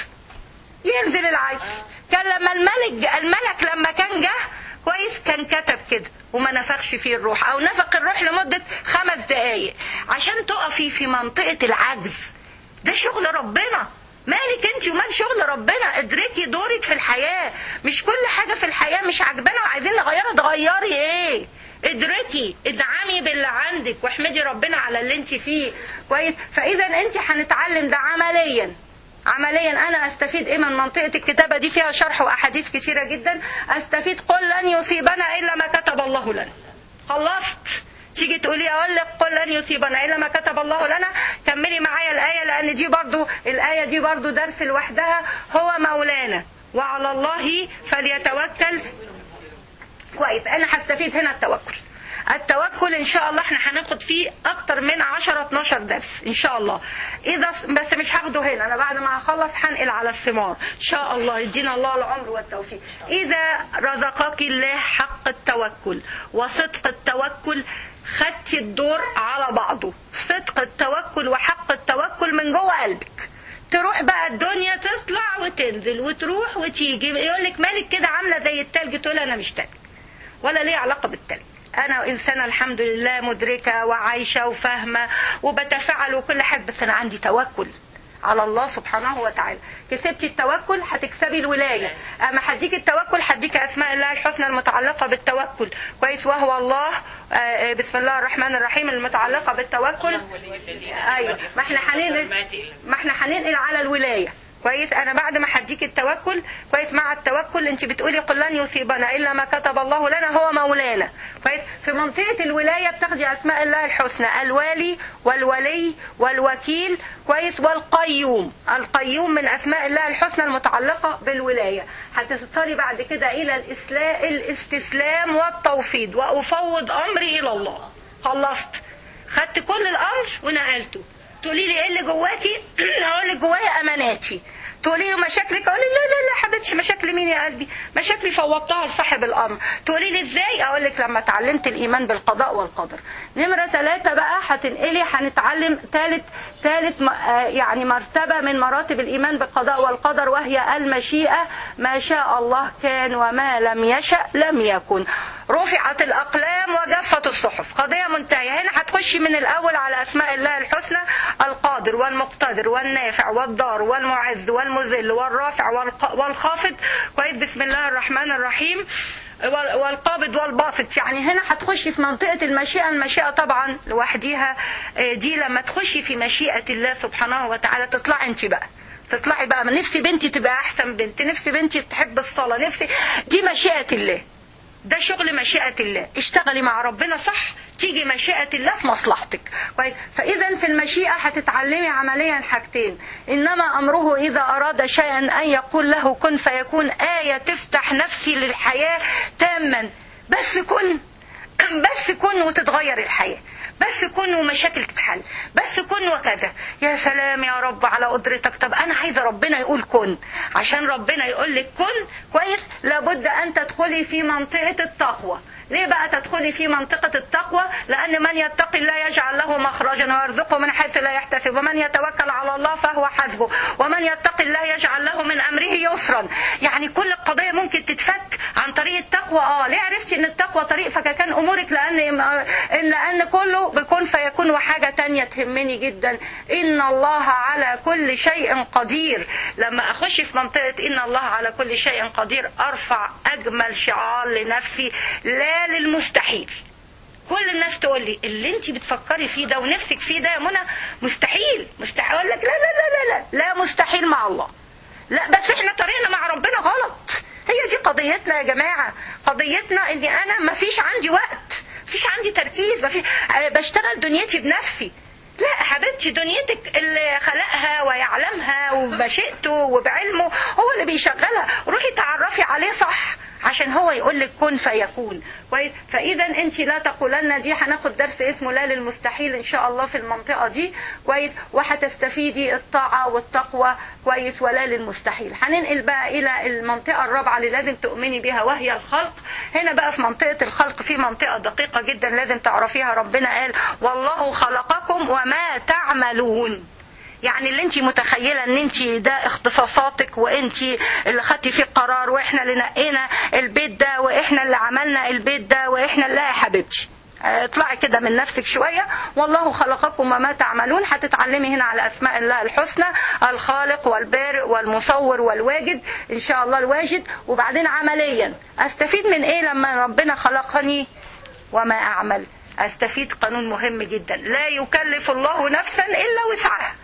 ينزل العيل كان لما الملك الملك لما كان جه كويس كان كتب كده وما نفخش فيه الروح او نفخ الروح لمده خمس دقائق عشان تقفي في منطقه العجز ده شغل ربنا مالك انت ومال شغل ربنا ادركي دورك في الحياه مش كل حاجه في الحياه مش عاجبانا وعايزين نغيرها تغيري ايه ادركي ادعمي باللي عندك واحمدي ربنا على اللي انت فيه كويس فاذا انت هنتعلم ده عمليا عمليا انا استفيد ايه من منطقه الكتابه دي فيها شرح واحاديث كتيره جدا استفيد قل لن يصيبنا الا ما كتب الله لنا خلصت تيجي تقولي اقول لك قل لن يصيبنا الا ما كتب الله لنا كملي معايا الايه لان دي برضو الايه دي برضو درس لوحدها هو مولانا وعلى الله فليتوكل كويس انا هستفيد هنا التوكل التوكل ان شاء الله احنا هناخد فيه اكتر من 10 12 درس ان شاء الله اذا بس مش هاخده هنا انا بعد ما اخلص هنقل على الثمار ان شاء الله يدينا الله العمر والتوفيق اذا رزقك الله حق التوكل وصدق التوكل خدتي الدور على بعضه صدق التوكل وحق التوكل من جوه قلبك تروح بقى الدنيا تطلع وتنزل وتروح وتيجي يقول لك مالك كده عامله زي التلج تقول انا مش تلج ولا ليه علاقه بالتلج انا انسانه الحمد لله مدركه وعايشه وفاهمه وبتفاعل وكل حاجه بس انا عندي توكل على الله سبحانه وتعالى كسبتي التوكل هتكسبي الولايه اما هديك التوكل هديك اسماء الله الحسنى المتعلقه بالتوكل كويس وهو الله آه، بسم الله الرحمن الرحيم المتعلقه بالتوكل ايوه ما احنا هننقل ما احنا هننقل على الولايه كويس انا بعد ما هديك التوكل كويس مع التوكل انت بتقولي قل لن يصيبنا الا ما كتب الله لنا هو مولانا كويس في منطقه الولايه بتاخدي اسماء الله الحسنى الوالي والولي والوكيل كويس والقيوم القيوم من اسماء الله الحسنى المتعلقه بالولايه هتوصلي بعد كده الى الاسلام الاستسلام والتوفيض وافوض امري الى الله خلصت خدت كل الامر ونقلته تقولي لي ايه اللي جواكي اقول لك جوايا اماناتي تقولي له مشاكلك اقول لك لا لا لا حبيبتي مشاكل مين يا قلبي مشاكلي فوضتها لصاحب الامر تقولي لي ازاي اقول لك لما اتعلمت الايمان بالقضاء والقدر نمره ثلاثة بقى هتنقلي هنتعلم ثالث ثالث يعني مرتبه من مراتب الايمان بالقضاء والقدر وهي المشيئه ما شاء الله كان وما لم يشأ لم يكن رفعت الاقلام وجفت الصحف قضيه منتهيه هنا هتخشي من الاول على اسماء الله الحسنى القادر والمقتدر والنافع والضار والمعز والمذل والرافع والق- والخافض كويس بسم الله الرحمن الرحيم وال- والقابض والباسط يعني هنا هتخشي في منطقة المشيئة المشيئة طبعا لوحديها آه، دي لما تخشي في مشيئة الله سبحانه وتعالى تطلعي انت بقى تطلعي بقى نفسي بنتي تبقى احسن بنت نفسي بنتي تحب الصلاة نفسي دي مشيئة الله ده شغل مشيئة الله اشتغلي مع ربنا صح تيجي مشيئة الله في مصلحتك كويس فإذا في المشيئة هتتعلمي عمليا حاجتين إنما أمره إذا أراد شيئا أن يقول له كن فيكون آية تفتح نفسي للحياة تاما بس كن بس كن وتتغير الحياة بس كن ومشاكل تتحل بس كن وكذا يا سلام يا رب على قدرتك طب انا عايزه ربنا يقول كن عشان ربنا يقول لك كن كويس لابد ان تدخلي في منطقه التقوى ليه بقى تدخلي في منطقة التقوى لأن من يتقي الله يجعل له مخرجا ويرزقه من حيث لا يحتسب ومن يتوكل على الله فهو حسبه ومن يتقي الله يجعل له من أمره يسرا يعني كل القضية ممكن تتفك عن طريق التقوى اه ليه عرفتي ان التقوى طريق فكان امورك لان ان لان كله بيكون فيكون وحاجه تانية تهمني جدا ان الله على كل شيء قدير لما اخش في منطقه ان الله على كل شيء قدير ارفع اجمل شعار لنفسي لا للمستحيل كل الناس تقول لي اللي انت بتفكري فيه ده ونفسك فيه ده يا منى مستحيل مستحيل اقول لك لا لا لا لا لا لا مستحيل مع الله لا بس احنا طريقنا مع ربنا غلط هي دي قضيتنا يا جماعه قضيتنا ان انا ما فيش عندي وقت فيش عندي تركيز ما في بشتغل دنيتي بنفسي لا حبيبتي دنيتك اللي خلقها ويعلمها وبشئته وبعلمه هو اللي بيشغلها روحي تعرفي عليه صح عشان هو يقول لك كن فيكون كويس فاذا انت لا تقولن دي هناخد درس اسمه لا للمستحيل ان شاء الله في المنطقه دي كويس وهتستفيدي الطاعه والتقوى كويس ولا للمستحيل هننقل بقى الى المنطقه الرابعه اللي لازم تؤمني بها وهي الخلق هنا بقى في منطقه الخلق في منطقه دقيقه جدا لازم تعرفيها ربنا قال والله خلقكم وما تعملون يعني اللي انت متخيله ان انت ده اختصاصاتك وانت اللي خدتي فيه القرار واحنا اللي نقينا البيت ده واحنا اللي عملنا البيت ده واحنا لا يا حبيبتي آه، اطلعي كده من نفسك شويه والله خلقكم وما تعملون هتتعلمي هنا على اسماء الله الحسنى الخالق والبارئ والمصور والواجد ان شاء الله الواجد وبعدين عمليا استفيد من ايه لما ربنا خلقني وما اعمل استفيد قانون مهم جدا لا يكلف الله نفسا الا وسعها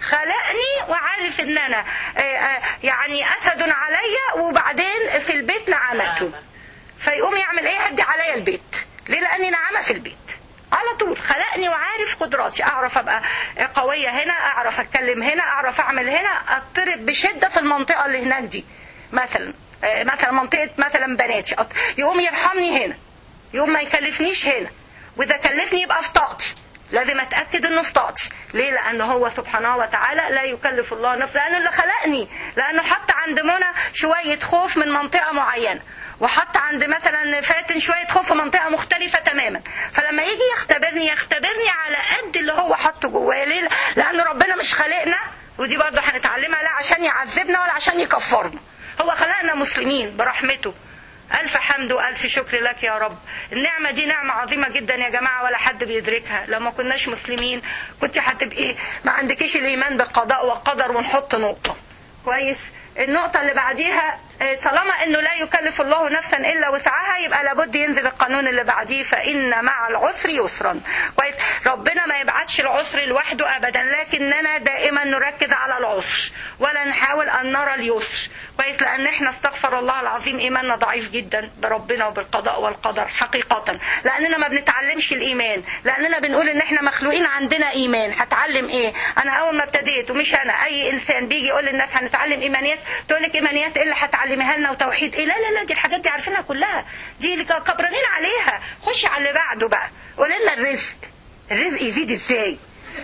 خلقني وعارف ان انا آه، آه، يعني اسد عليا وبعدين في البيت نعمته فيقوم يعمل ايه هدي عليا البيت ليه لاني نعمه في البيت على طول خلقني وعارف قدراتي اعرف ابقى قويه هنا اعرف اتكلم هنا اعرف اعمل هنا اضطرب بشده في المنطقه اللي هناك دي مثلا آه، مثلا منطقه مثلا بناتي أط- يقوم يرحمني هنا يقوم ما يكلفنيش هنا واذا كلفني يبقى في طاقتي لازم اتاكد انه في طاقتي ليه لان هو سبحانه وتعالى لا يكلف الله نفسا لانه اللي خلقني لانه حط عند منى شويه خوف من منطقه معينه وحط عند مثلا فاتن شويه خوف في منطقه مختلفه تماما فلما يجي يختبرني يختبرني على قد اللي هو حطه جوايا ليه لان ربنا مش خلقنا ودي برضه هنتعلمها لا عشان يعذبنا ولا عشان يكفرنا هو خلقنا مسلمين برحمته ألف حمد وألف شكر لك يا رب النعمة دي نعمة عظيمة جدا يا جماعة ولا حد بيدركها لو ما كناش مسلمين كنت هتبقي ما عندكيش الإيمان بالقضاء والقدر ونحط نقطة كويس النقطة اللي بعديها آه، طالما انه لا يكلف الله نفسا الا وسعها يبقى لابد ينزل القانون اللي بعديه فان مع العسر يسرا كويس ربنا ما يبعتش العسر لوحده ابدا لكننا دائما نركز على العسر ولا نحاول ان نرى اليسر كويس لان احنا استغفر الله العظيم ايماننا ضعيف جدا بربنا وبالقضاء والقدر حقيقة لاننا ما بنتعلمش الايمان لاننا بنقول ان احنا مخلوقين عندنا ايمان هتعلم ايه انا اول ما ابتديت ومش انا اي انسان بيجي يقول للناس هنتعلم ايمانيات تقول لك ايمانيات ايه اللي هتعلميها لنا وتوحيد ايه لا لا لا دي الحاجات دي عارفينها كلها دي اللي كبرانين عليها خشي على اللي بعده بقى قولي لنا الرزق الرزق يزيد ازاي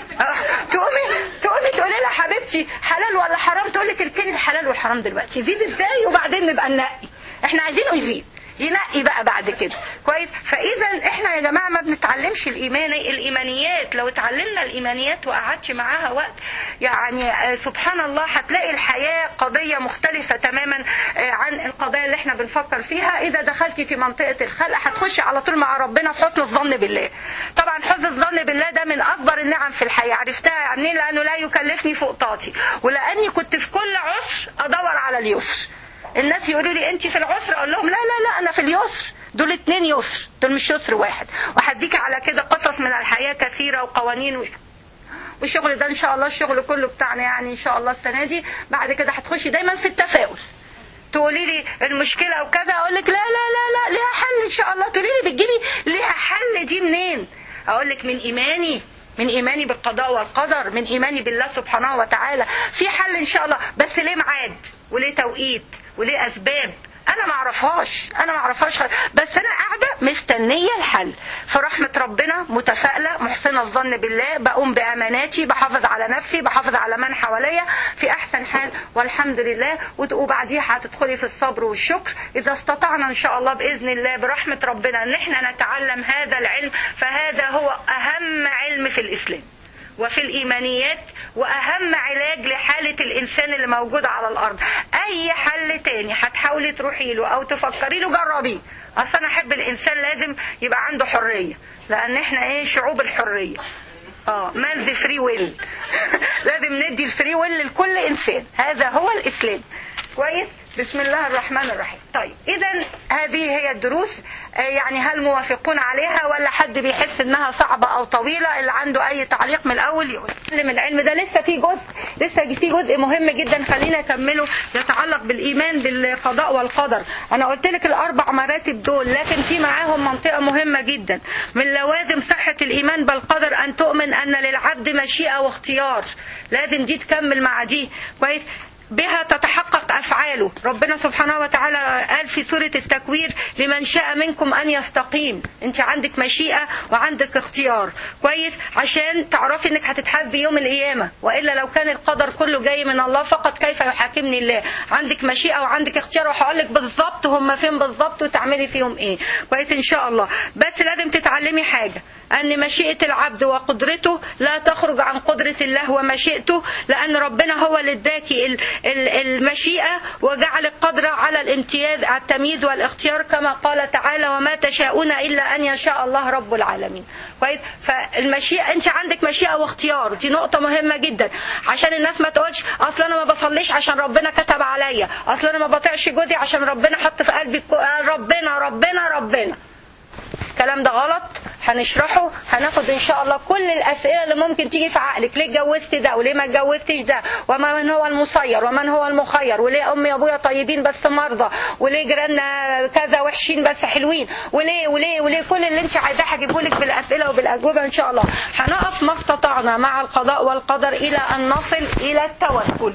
آه، تقومي تقومي تقولي لها حبيبتي حلال ولا حرام تقول لك اركني الحلال والحرام دلوقتي يزيد ازاي وبعدين نبقى ننقي احنا عايزينه يزيد ينقي بقى بعد كده كويس فاذا احنا يا جماعه ما بنتعلمش الايمان الايمانيات لو اتعلمنا الايمانيات وقعدتش معاها وقت يعني آه، سبحان الله هتلاقي الحياه قضيه مختلفه تماما آه، عن القضايا اللي احنا بنفكر فيها اذا دخلتي في منطقه الخلق هتخشي على طول مع ربنا في حسن الظن بالله طبعا حسن الظن بالله ده من اكبر النعم في الحياه عرفتها منين لانه لا يكلفني فوق طاقتي ولاني كنت في كل عسر ادور على اليسر الناس يقولوا لي انت في العسر اقول لهم لا لا لا انا في اليسر دول اتنين يسر دول مش يسر واحد وهديك على كده قصص من الحياه كثيره وقوانين وش... والشغل ده ان شاء الله الشغل كله بتاعنا يعني ان شاء الله السنه دي بعد كده هتخشي دايما في التفاؤل تقولي لي المشكله وكذا اقول لك لا لا لا لا ليها حل ان شاء الله تقولي لي بتجيبي ليها حل دي منين اقول لك من ايماني من ايماني بالقضاء والقدر من ايماني بالله سبحانه وتعالى في حل ان شاء الله بس ليه ميعاد وليه توقيت وليه اسباب انا ما اعرفهاش انا ما اعرفهاش خالص. بس انا قاعده مستنيه الحل في رحمه ربنا متفائله محسنه الظن بالله بقوم باماناتي بحافظ على نفسي بحافظ على من حواليا في احسن حال والحمد لله وت- وبعديها هتدخلي في الصبر والشكر اذا استطعنا ان شاء الله باذن الله برحمه ربنا ان احنا نتعلم هذا العلم فهذا هو اهم علم في الاسلام وفي الإيمانيات وأهم علاج لحالة الإنسان اللي موجود على الأرض أي حل تاني هتحاولي تروحي له أو تفكري له جربيه أصل أنا أحب الإنسان لازم يبقى عنده حرية لأن إحنا إيه شعوب الحرية اه مان ذا فري ويل لازم ندي الفري ويل لكل انسان هذا هو الاسلام كويس بسم الله الرحمن الرحيم طيب اذا هذه هي الدروس آه، يعني هل موافقون عليها ولا حد بيحس انها صعبه او طويله اللي عنده اي تعليق من الاول يقول من العلم ده لسه في جزء لسه في جزء مهم جدا خلينا نكمله يتعلق بالايمان بالقضاء والقدر انا قلت لك الاربع مراتب دول لكن في معاهم منطقه مهمه جدا من لوازم صحه الايمان بالقدر ان تؤمن ان للعبد مشيئه واختيار لازم دي تكمل مع دي كويس بها تتحقق أفعاله ربنا سبحانه وتعالى قال في سورة التكوير لمن شاء منكم أن يستقيم أنت عندك مشيئة وعندك اختيار كويس عشان تعرفي أنك هتتحاسبي يوم القيامة وإلا لو كان القدر كله جاي من الله فقط كيف يحاكمني الله عندك مشيئة وعندك اختيار وهقول لك بالظبط هم فين بالظبط وتعملي فيهم إيه كويس إن شاء الله بس لازم تتعلمي حاجة أن مشيئة العبد وقدرته لا تخرج عن قدرة بقدرة الله ومشيئته لأن ربنا هو اللي اداكي ال- ال- المشيئة وجعل القدرة على الامتياز على التمييز والاختيار كما قال تعالى وما تشاءون إلا أن يشاء الله رب العالمين كويس فالمشيئة أنت عندك مشيئة واختيار دي نقطة مهمة جدا عشان الناس ما تقولش أصل أنا ما بصليش عشان ربنا كتب عليا أصل أنا ما بطيعش جوزي عشان ربنا حط في قلبي الكو- ربنا ربنا ربنا الكلام ده غلط هنشرحه هناخد ان شاء الله كل الاسئله اللي ممكن تيجي في عقلك ليه اتجوزت ده وليه ما اتجوزتش ده ومن هو المسير ومن هو المخير وليه امي وابويا طيبين بس مرضى وليه جيراننا كذا وحشين بس حلوين وليه وليه وليه كل اللي انت عايزاه هجيبه لك بالاسئله وبالاجوبه ان شاء الله هنقف ما استطعنا مع القضاء والقدر الى ان نصل الى التوكل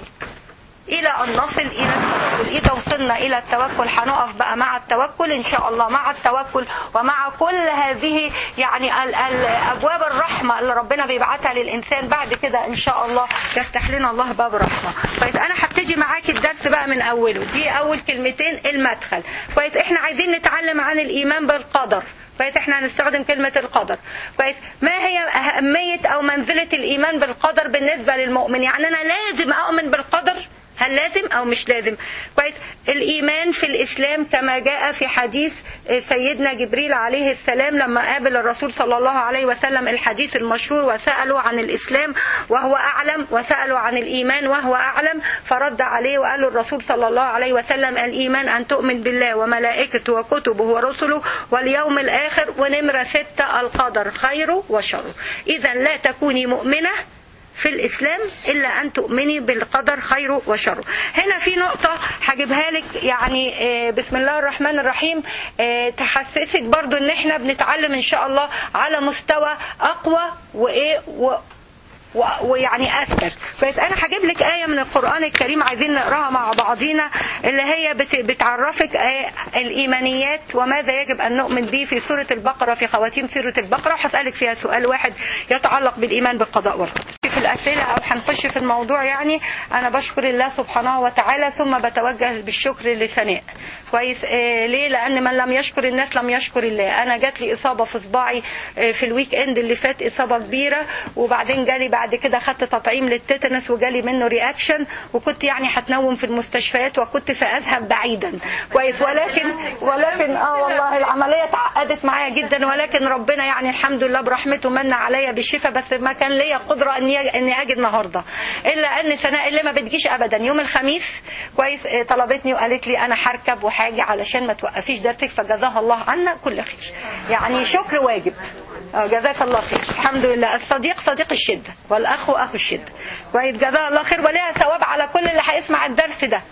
الى ان نصل الى التوكل اذا وصلنا الى التوكل هنقف بقى مع التوكل ان شاء الله مع التوكل ومع كل هذه يعني ال- ال- ابواب الرحمه اللي ربنا بيبعتها للانسان بعد كده ان شاء الله يفتح لنا الله باب رحمه كويس انا هبتدي معاكي الدرس بقى من اوله دي اول كلمتين المدخل كويس احنا عايزين نتعلم عن الايمان بالقدر كويس احنا هنستخدم كلمة القدر كويس ما هي أهمية أو منزلة الإيمان بالقدر بالنسبة للمؤمن يعني أنا لازم أؤمن بالقدر هل لازم او مش لازم كويس الايمان في الاسلام كما جاء في حديث سيدنا جبريل عليه السلام لما قابل الرسول صلى الله عليه وسلم الحديث المشهور وساله عن الاسلام وهو اعلم وساله عن الايمان وهو اعلم فرد عليه وقال له الرسول صلى الله عليه وسلم الايمان ان تؤمن بالله وملائكته وكتبه ورسله واليوم الاخر ونمره سته القدر خيره وشره اذا لا تكوني مؤمنه في الإسلام إلا أن تؤمني بالقدر خيره وشره هنا في نقطة هجيبها لك يعني آه، بسم الله الرحمن الرحيم آه، تحسسك برضو ان احنا بنتعلم ان شاء الله على مستوى أقوى وإيه و و- ويعني اثبت كويس انا هجيب لك ايه من القران الكريم عايزين نقراها مع بعضينا اللي هي بت- بتعرفك آية الايمانيات وماذا يجب ان نؤمن به في سوره البقره في خواتيم سوره البقره وهسالك فيها سؤال واحد يتعلق بالايمان بالقضاء والقدر في الاسئله او هنخش في الموضوع يعني انا بشكر الله سبحانه وتعالى ثم بتوجه بالشكر لسناء كويس آه ليه لان من لم يشكر الناس لم يشكر الله انا جات لي اصابه في صباعي آه في الويك اند اللي فات اصابه كبيره وبعدين جالي بعد كده خدت تطعيم للتيتانس وجالي منه رياكشن وكنت يعني هتنوم في المستشفيات وكنت ساذهب بعيدا كويس ولكن ولكن اه والله العمليه اتعقدت معايا جدا ولكن ربنا يعني الحمد لله برحمته من عليا بالشفاء بس ما كان ليا قدره اني اني اجي النهارده الا ان سناء اللي ما بتجيش ابدا يوم الخميس كويس آه، طلبتني وقالت لي انا هركب وحاجه علشان ما توقفيش درسك فجزاها الله عنا كل خير يعني شكر واجب آه، جزاك الله خير الحمد لله الصديق صديق الشده والاخ اخو الشده كويس جزاها الله خير ولها ثواب على كل اللي هيسمع الدرس ده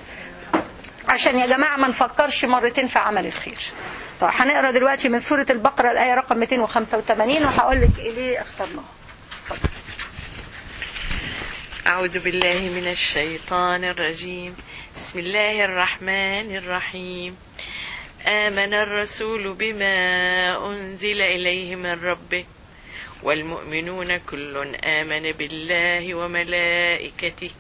عشان يا جماعه ما نفكرش مرتين في عمل الخير طيب هنقرا دلوقتي من سوره البقره الايه رقم 285 وهقول لك ايه ليه اخترناها أعوذ بالله من الشيطان الرجيم بسم الله الرحمن الرحيم آمن الرسول بما أنزل إليه من ربه والمؤمنون كل آمن بالله وملائكته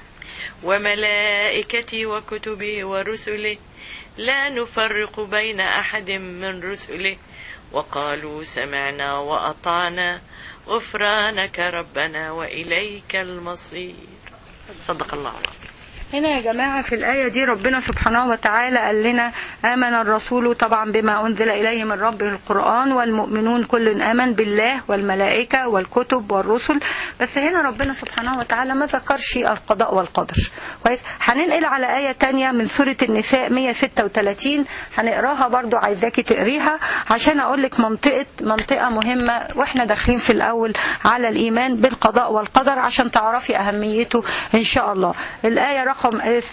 وملائكته وكتبه ورسله لا نفرق بين أحد من رسله وقالوا سمعنا وأطعنا غفرانك ربنا وإليك المصير صدق الله العظيم هنا يا جماعة في الآية دي ربنا سبحانه وتعالى قال لنا آمن الرسول طبعا بما أنزل إليه من ربه القرآن والمؤمنون كل آمن بالله والملائكة والكتب والرسل بس هنا ربنا سبحانه وتعالى ما ذكرش القضاء والقدر كويس هننقل على آية تانية من سورة النساء 136 هنقراها برضو عايزاكي تقريها عشان أقول لك منطقة منطقة مهمة وإحنا داخلين في الأول على الإيمان بالقضاء والقدر عشان تعرفي أهميته إن شاء الله الآية رقم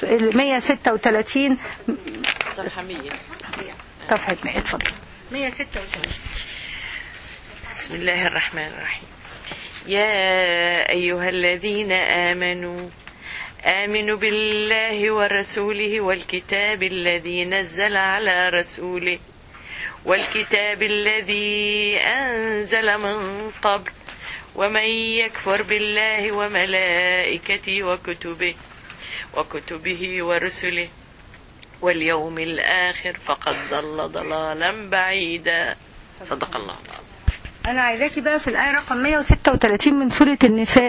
136 صفحة 100 صفحة 100 اتفضل 136 بسم الله الرحمن الرحيم يا أيها الذين آمنوا آمنوا بالله ورسوله والكتاب الذي نزل على رسوله والكتاب الذي أنزل من قبل ومن يكفر بالله وملائكته وكتبه وكتبه ورسله واليوم الآخر فقد ضل ضلالا بعيدا صدق الله العظيم أنا عايزاكي بقى في الآية رقم 136 من سورة النساء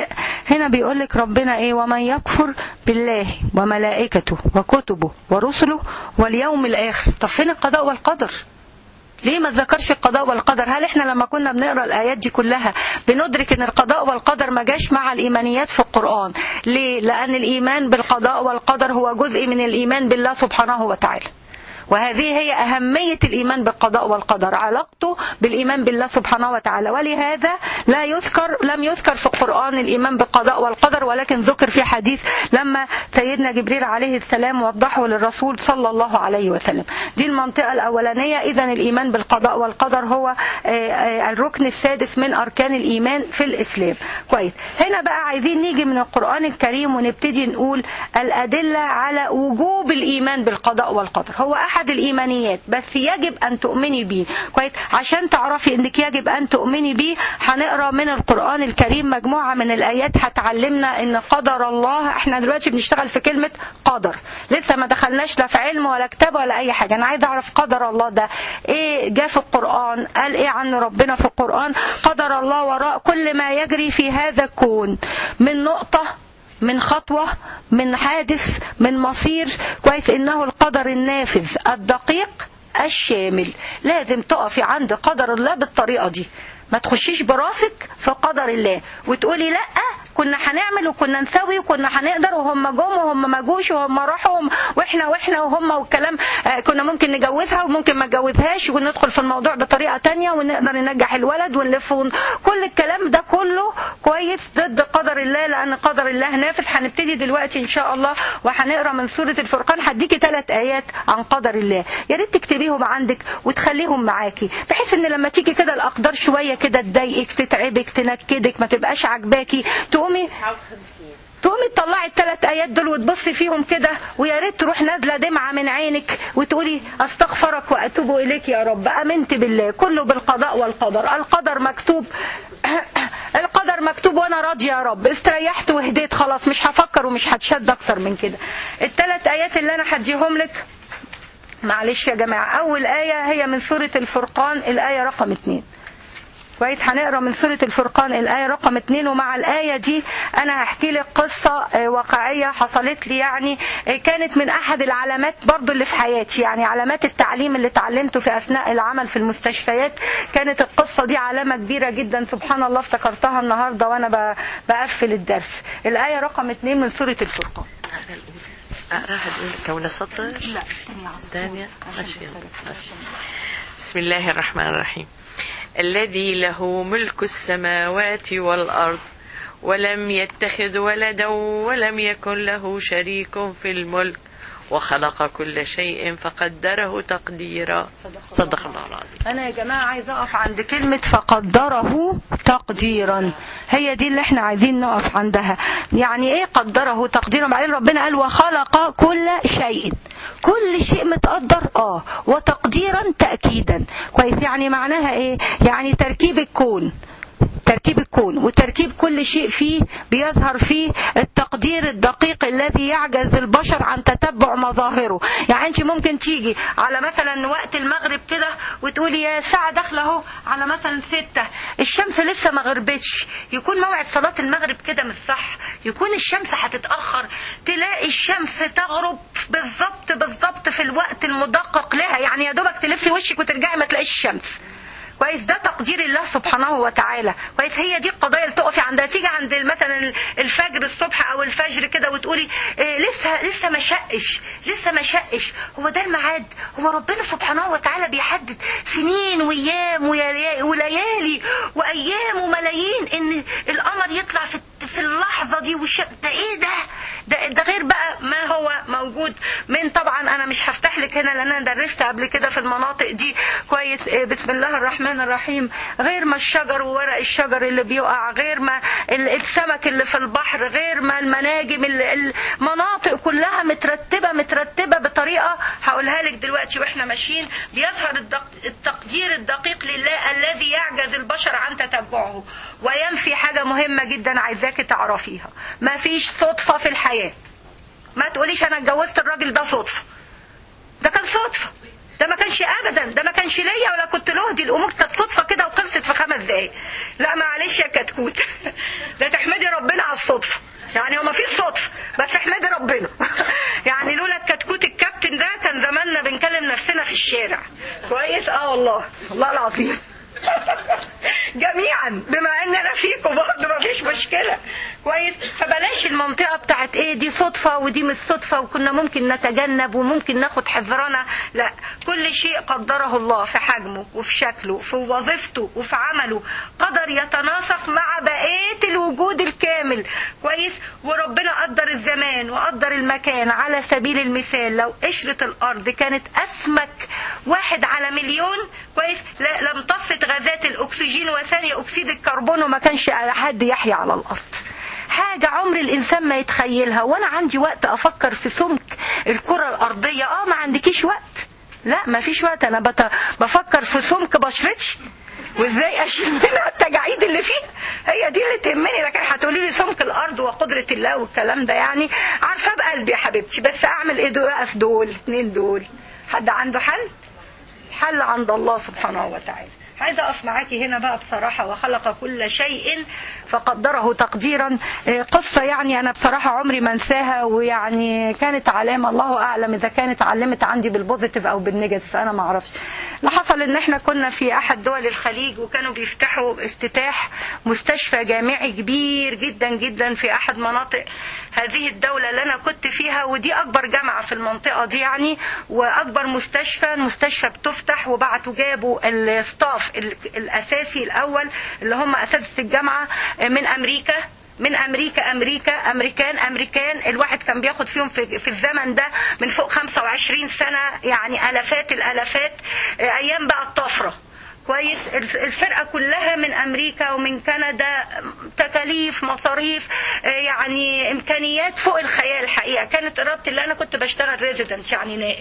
هنا بيقول لك ربنا ايه ومن يكفر بالله وملائكته وكتبه ورسله واليوم الاخر طب فين القضاء والقدر ليه ما تذكرش القضاء والقدر هل احنا لما كنا بنقرا الايات دي كلها بندرك ان القضاء والقدر ما جاش مع الايمانيات في القران ليه لان الايمان بالقضاء والقدر هو جزء من الايمان بالله سبحانه وتعالى وهذه هي أهمية الإيمان بالقضاء والقدر علاقته بالإيمان بالله سبحانه وتعالى ولهذا لا يذكر لم يذكر في القرآن الإيمان بالقضاء والقدر ولكن ذكر في حديث لما سيدنا جبريل عليه السلام وضحه للرسول صلى الله عليه وسلم دي المنطقة الأولانية إذا الإيمان بالقضاء والقدر هو الركن السادس من أركان الإيمان في الإسلام كويس هنا بقى عايزين نيجي من القرآن الكريم ونبتدي نقول الأدلة على وجوب الإيمان بالقضاء والقدر هو أحد احد الايمانيات بس يجب ان تؤمني بيه كويس عشان تعرفي انك يجب ان تؤمني بيه هنقرا من القران الكريم مجموعه من الايات هتعلمنا ان قدر الله احنا دلوقتي بنشتغل في كلمه قدر لسه ما دخلناش لا في علم ولا كتاب ولا اي حاجه انا عايزه اعرف قدر الله ده ايه جاء في القران قال ايه عنه ربنا في القران قدر الله وراء كل ما يجري في هذا الكون من نقطه من خطوة من حادث من مصير كويس إنه القدر النافذ الدقيق الشامل لازم تقفي عند قدر الله بالطريقة دي ما تخشيش براسك في قدر الله وتقولي لا كنا هنعمل وكنا نسوي وكنا هنقدر وهم جم وهم ما جوش وهم راحوا واحنا واحنا وهم والكلام آه كنا ممكن نجوزها وممكن ما نجوزهاش وندخل في الموضوع بطريقه تانية ونقدر ننجح الولد ونلف ون... كل الكلام ده كله كويس ضد قدر الله لان قدر الله نافذ هنبتدي دلوقتي ان شاء الله وهنقرا من سوره الفرقان هديكي ثلاث ايات عن قدر الله يا ريت تكتبيهم عندك وتخليهم معاكي بحيث ان لما تيجي كده الاقدار شويه كده تضايقك تتعبك تنكدك ما تبقاش عاجباكي تقومي تقومي تطلعي الثلاث ايات دول وتبصي فيهم كده ويا ريت تروح نازله دمعه من عينك وتقولي استغفرك واتوب اليك يا رب امنت بالله كله بالقضاء والقدر القدر مكتوب القدر مكتوب وانا راضيه يا رب استريحت وهديت خلاص مش هفكر ومش هتشد اكتر من كده الثلاث ايات اللي انا هديهم لك معلش يا جماعه اول ايه هي من سوره الفرقان الايه رقم اتنين كويس هنقرا من سوره الفرقان الايه رقم اتنين ومع الايه دي انا هحكي لك قصه واقعيه حصلت لي يعني كانت من احد العلامات برضو اللي في حياتي يعني علامات التعليم اللي اتعلمته في اثناء العمل في المستشفيات كانت القصه دي علامه كبيره جدا سبحان الله افتكرتها النهارده وانا بقفل الدرس الايه رقم اتنين من سوره الفرقان اقراها الاولى كون السطر لا الثانيه ماشي ماشي بسم الله الرحمن الرحيم الذي له ملك السماوات والأرض ولم يتخذ ولدا ولم يكن له شريك في الملك وخلق كل شيء فقدره تقديرا صدق الله العظيم انا يا جماعه عايزه اقف عند كلمه فقدره تقديرا هي دي اللي احنا عايزين نقف عندها يعني ايه قدره تقديرا بعدين ربنا قال وخلق كل شيء كل شيء متقدر اه وتقديرا تاكيدا كويس يعني معناها ايه يعني تركيب الكون تركيب الكون وتركيب كل شيء فيه بيظهر فيه التقدير الدقيق الذي يعجز البشر عن تتبع مظاهره يعني انت ممكن تيجي على مثلا وقت المغرب كده وتقولي يا ساعة داخلة اهو على مثلا ستة الشمس لسه ما غربتش يكون موعد صلاة المغرب كده مش صح يكون الشمس هتتأخر تلاقي الشمس تغرب بالظبط بالظبط في الوقت المدقق لها يعني يا دوبك تلفي وشك وترجعي ما تلاقيش الشمس كويس ده تقدير الله سبحانه وتعالى كويس هي دي القضايا اللي تقفي عندها تيجي عند مثلا الفجر الصبح او الفجر كده وتقولي إيه لسه لسه ما شقش لسه ما شقش هو ده الميعاد هو ربنا سبحانه وتعالى بيحدد سنين وايام وليالي وايام وملايين ان القمر يطلع في في اللحظه دي وش ده ايه ده ده, ده غير بقى ما هو موجود من طبعا انا مش هفتح لك هنا لان انا درست قبل كده في المناطق دي كويس بسم الله الرحمن الرحيم غير ما الشجر وورق الشجر اللي بيقع غير ما السمك اللي في البحر غير ما المناجم المناطق كلها مترتبه مترتبه بطريقه هقولها لك دلوقتي واحنا ماشيين بيظهر التقدير الدقيق لله الذي يعجز البشر عن تتبعه وينفي حاجه مهمه جدا عايزاكي تعرفيها ما فيش صدفه في الحياه ما تقوليش انا اتجوزت الراجل ده صدفه ده كان صدفه ده ما كانش ابدا ده ما كانش ليا ولا كنت له دي الامور كانت صدفه كده وخلصت في خمس دقايق لا معلش يا كتكوت ده تحمدي ربنا على الصدفه يعني هو ما فيش صدفه بس احمدي ربنا يعني لولا الكتكوت الكابتن ده كان زماننا بنكلم نفسنا في الشارع كويس اه والله والله العظيم جميعا بما ان انا فيكم برضه ما فيش مشكله كويس فبلاش المنطقه بتاعت ايه دي صدفه ودي مش صدفه وكنا ممكن نتجنب وممكن ناخد حذرنا لا كل شيء قدره الله في حجمه وفي شكله في وظيفته وفي عمله قدر يتناسق مع بقيه الوجود الكامل كويس وربنا قدر الزمان وقدر المكان على سبيل المثال لو قشره الارض كانت اسمك واحد على مليون كويس لا لم تصت غازات الاكسجين وثاني اكسيد الكربون وما كانش حد يحيا على الارض حاجة عمر الإنسان ما يتخيلها وأنا عندي وقت أفكر في سمك الكرة الأرضية آه ما عندكيش وقت لا ما فيش وقت أنا بت... بفكر في سمك بشرتي وازاي اشيل منها التجاعيد اللي فيها هي دي اللي تهمني لكن هتقولي لي سمك الارض وقدره الله والكلام ده يعني عارفاه بقلبي يا حبيبتي بس اعمل ايه دول في دول اتنين دول حد عنده حل الحل عند الله سبحانه وتعالى عايزه اقف معاكي هنا بقى بصراحه وخلق كل شيء فقدره تقديرا قصه يعني انا بصراحه عمري ما انساها ويعني كانت علامه الله اعلم اذا كانت علمت عندي بالبوزيتيف او بالنيجاتيف انا ما اعرفش اللي حصل ان احنا كنا في احد دول الخليج وكانوا بيفتحوا افتتاح مستشفى جامعي كبير جدا جدا في احد مناطق هذه الدولة اللي أنا كنت فيها ودي أكبر جامعة في المنطقة دي يعني وأكبر مستشفى المستشفى بتفتح وبعتوا جابوا الستاف الأساسي الأول اللي هم أساتذة الجامعة من أمريكا من امريكا امريكا امريكان امريكان الواحد كان بياخد فيهم في, في الزمن ده من فوق 25 سنه يعني الافات الالافات ايام بقى الطفره كويس الفرقه كلها من امريكا ومن كندا تكاليف مصاريف يعني امكانيات فوق الخيال الحقيقه كانت ارادتي اللي انا كنت بشتغل ريزيدنت يعني نائب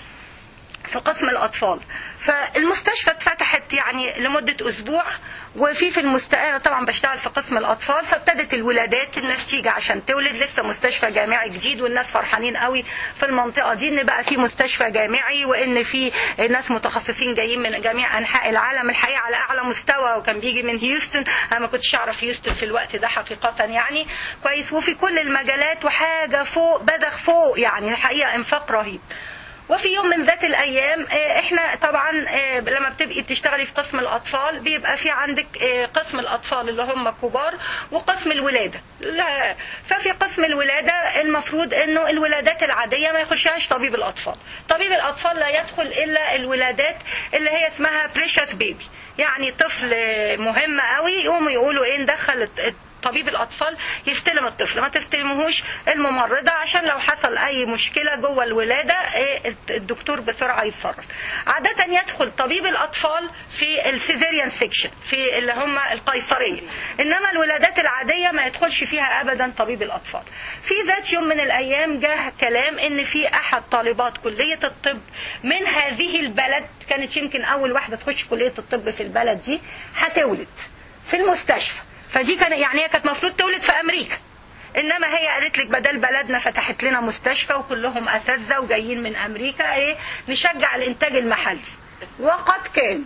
في قسم الاطفال فالمستشفى اتفتحت يعني لمده اسبوع وفي في المستقبل طبعا بشتغل في قسم الاطفال فابتدت الولادات الناس تيجي عشان تولد لسه مستشفى جامعي جديد والناس فرحانين قوي في المنطقه دي ان بقى في مستشفى جامعي وان في ناس متخصصين جايين من جميع انحاء العالم الحقيقه على اعلى مستوى وكان بيجي من هيوستن انا ما كنتش اعرف هيوستن في الوقت ده حقيقه يعني كويس وفي كل المجالات وحاجه فوق بدخ فوق يعني الحقيقه انفاق رهيب وفي يوم من ذات الايام احنا طبعا لما بتبقي بتشتغلي في قسم الاطفال بيبقى في عندك قسم الاطفال اللي هم كبار وقسم الولاده لا ففي قسم الولاده المفروض انه الولادات العاديه ما يخشهاش طبيب الاطفال طبيب الاطفال لا يدخل الا الولادات اللي هي اسمها بريشس بيبي يعني طفل مهم قوي يقوموا يقولوا ايه ندخل طبيب الاطفال يستلم الطفل ما تستلمهوش الممرضه عشان لو حصل اي مشكله جوه الولاده الدكتور بسرعه يتصرف عاده يدخل طبيب الاطفال في السيزيريان سيكشن في اللي هم القيصريه انما الولادات العاديه ما يدخلش فيها ابدا طبيب الاطفال في ذات يوم من الايام جه كلام ان في احد طالبات كليه الطب من هذه البلد كانت يمكن اول واحده تخش كليه الطب في البلد دي هتولد في المستشفى فدي كان يعني هي كانت المفروض تولد في امريكا انما هي قالت لك بدل بلدنا فتحت لنا مستشفى وكلهم اساتذه وجايين من امريكا ايه نشجع الانتاج المحلي وقد كان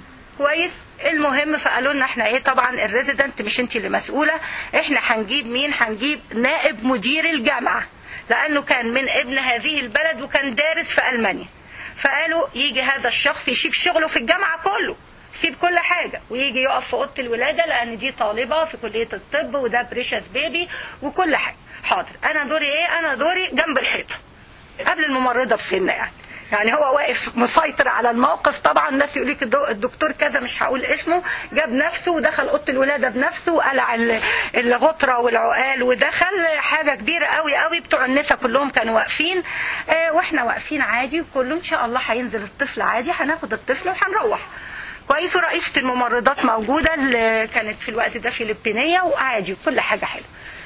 كويس المهم فقالوا لنا احنا ايه طبعا الريزيدنت مش انت اللي مسؤوله احنا هنجيب مين هنجيب نائب مدير الجامعه لانه كان من ابن هذه البلد وكان دارس في المانيا فقالوا يجي هذا الشخص يشيب شغله في الجامعه كله يسيب كل حاجة ويجي يقف في أوضة الولادة لأن دي طالبة في كلية الطب وده بريشس بيبي وكل حاجة حاضر أنا دوري إيه أنا دوري جنب الحيطة قبل الممرضة بسنة يعني يعني هو واقف مسيطر على الموقف طبعا الناس يقول لك الدكتور كذا مش هقول اسمه جاب نفسه ودخل اوضه الولاده بنفسه وقلع الغطره والعقال ودخل حاجه كبيره قوي قوي بتوع النساء كلهم كانوا واقفين اه واحنا واقفين عادي وكله ان شاء الله هينزل الطفل عادي هناخد الطفل وهنروح كويس ورئيسة الممرضات موجودة اللي كانت في الوقت ده فلبينية وعادي وكل حاجة حلوة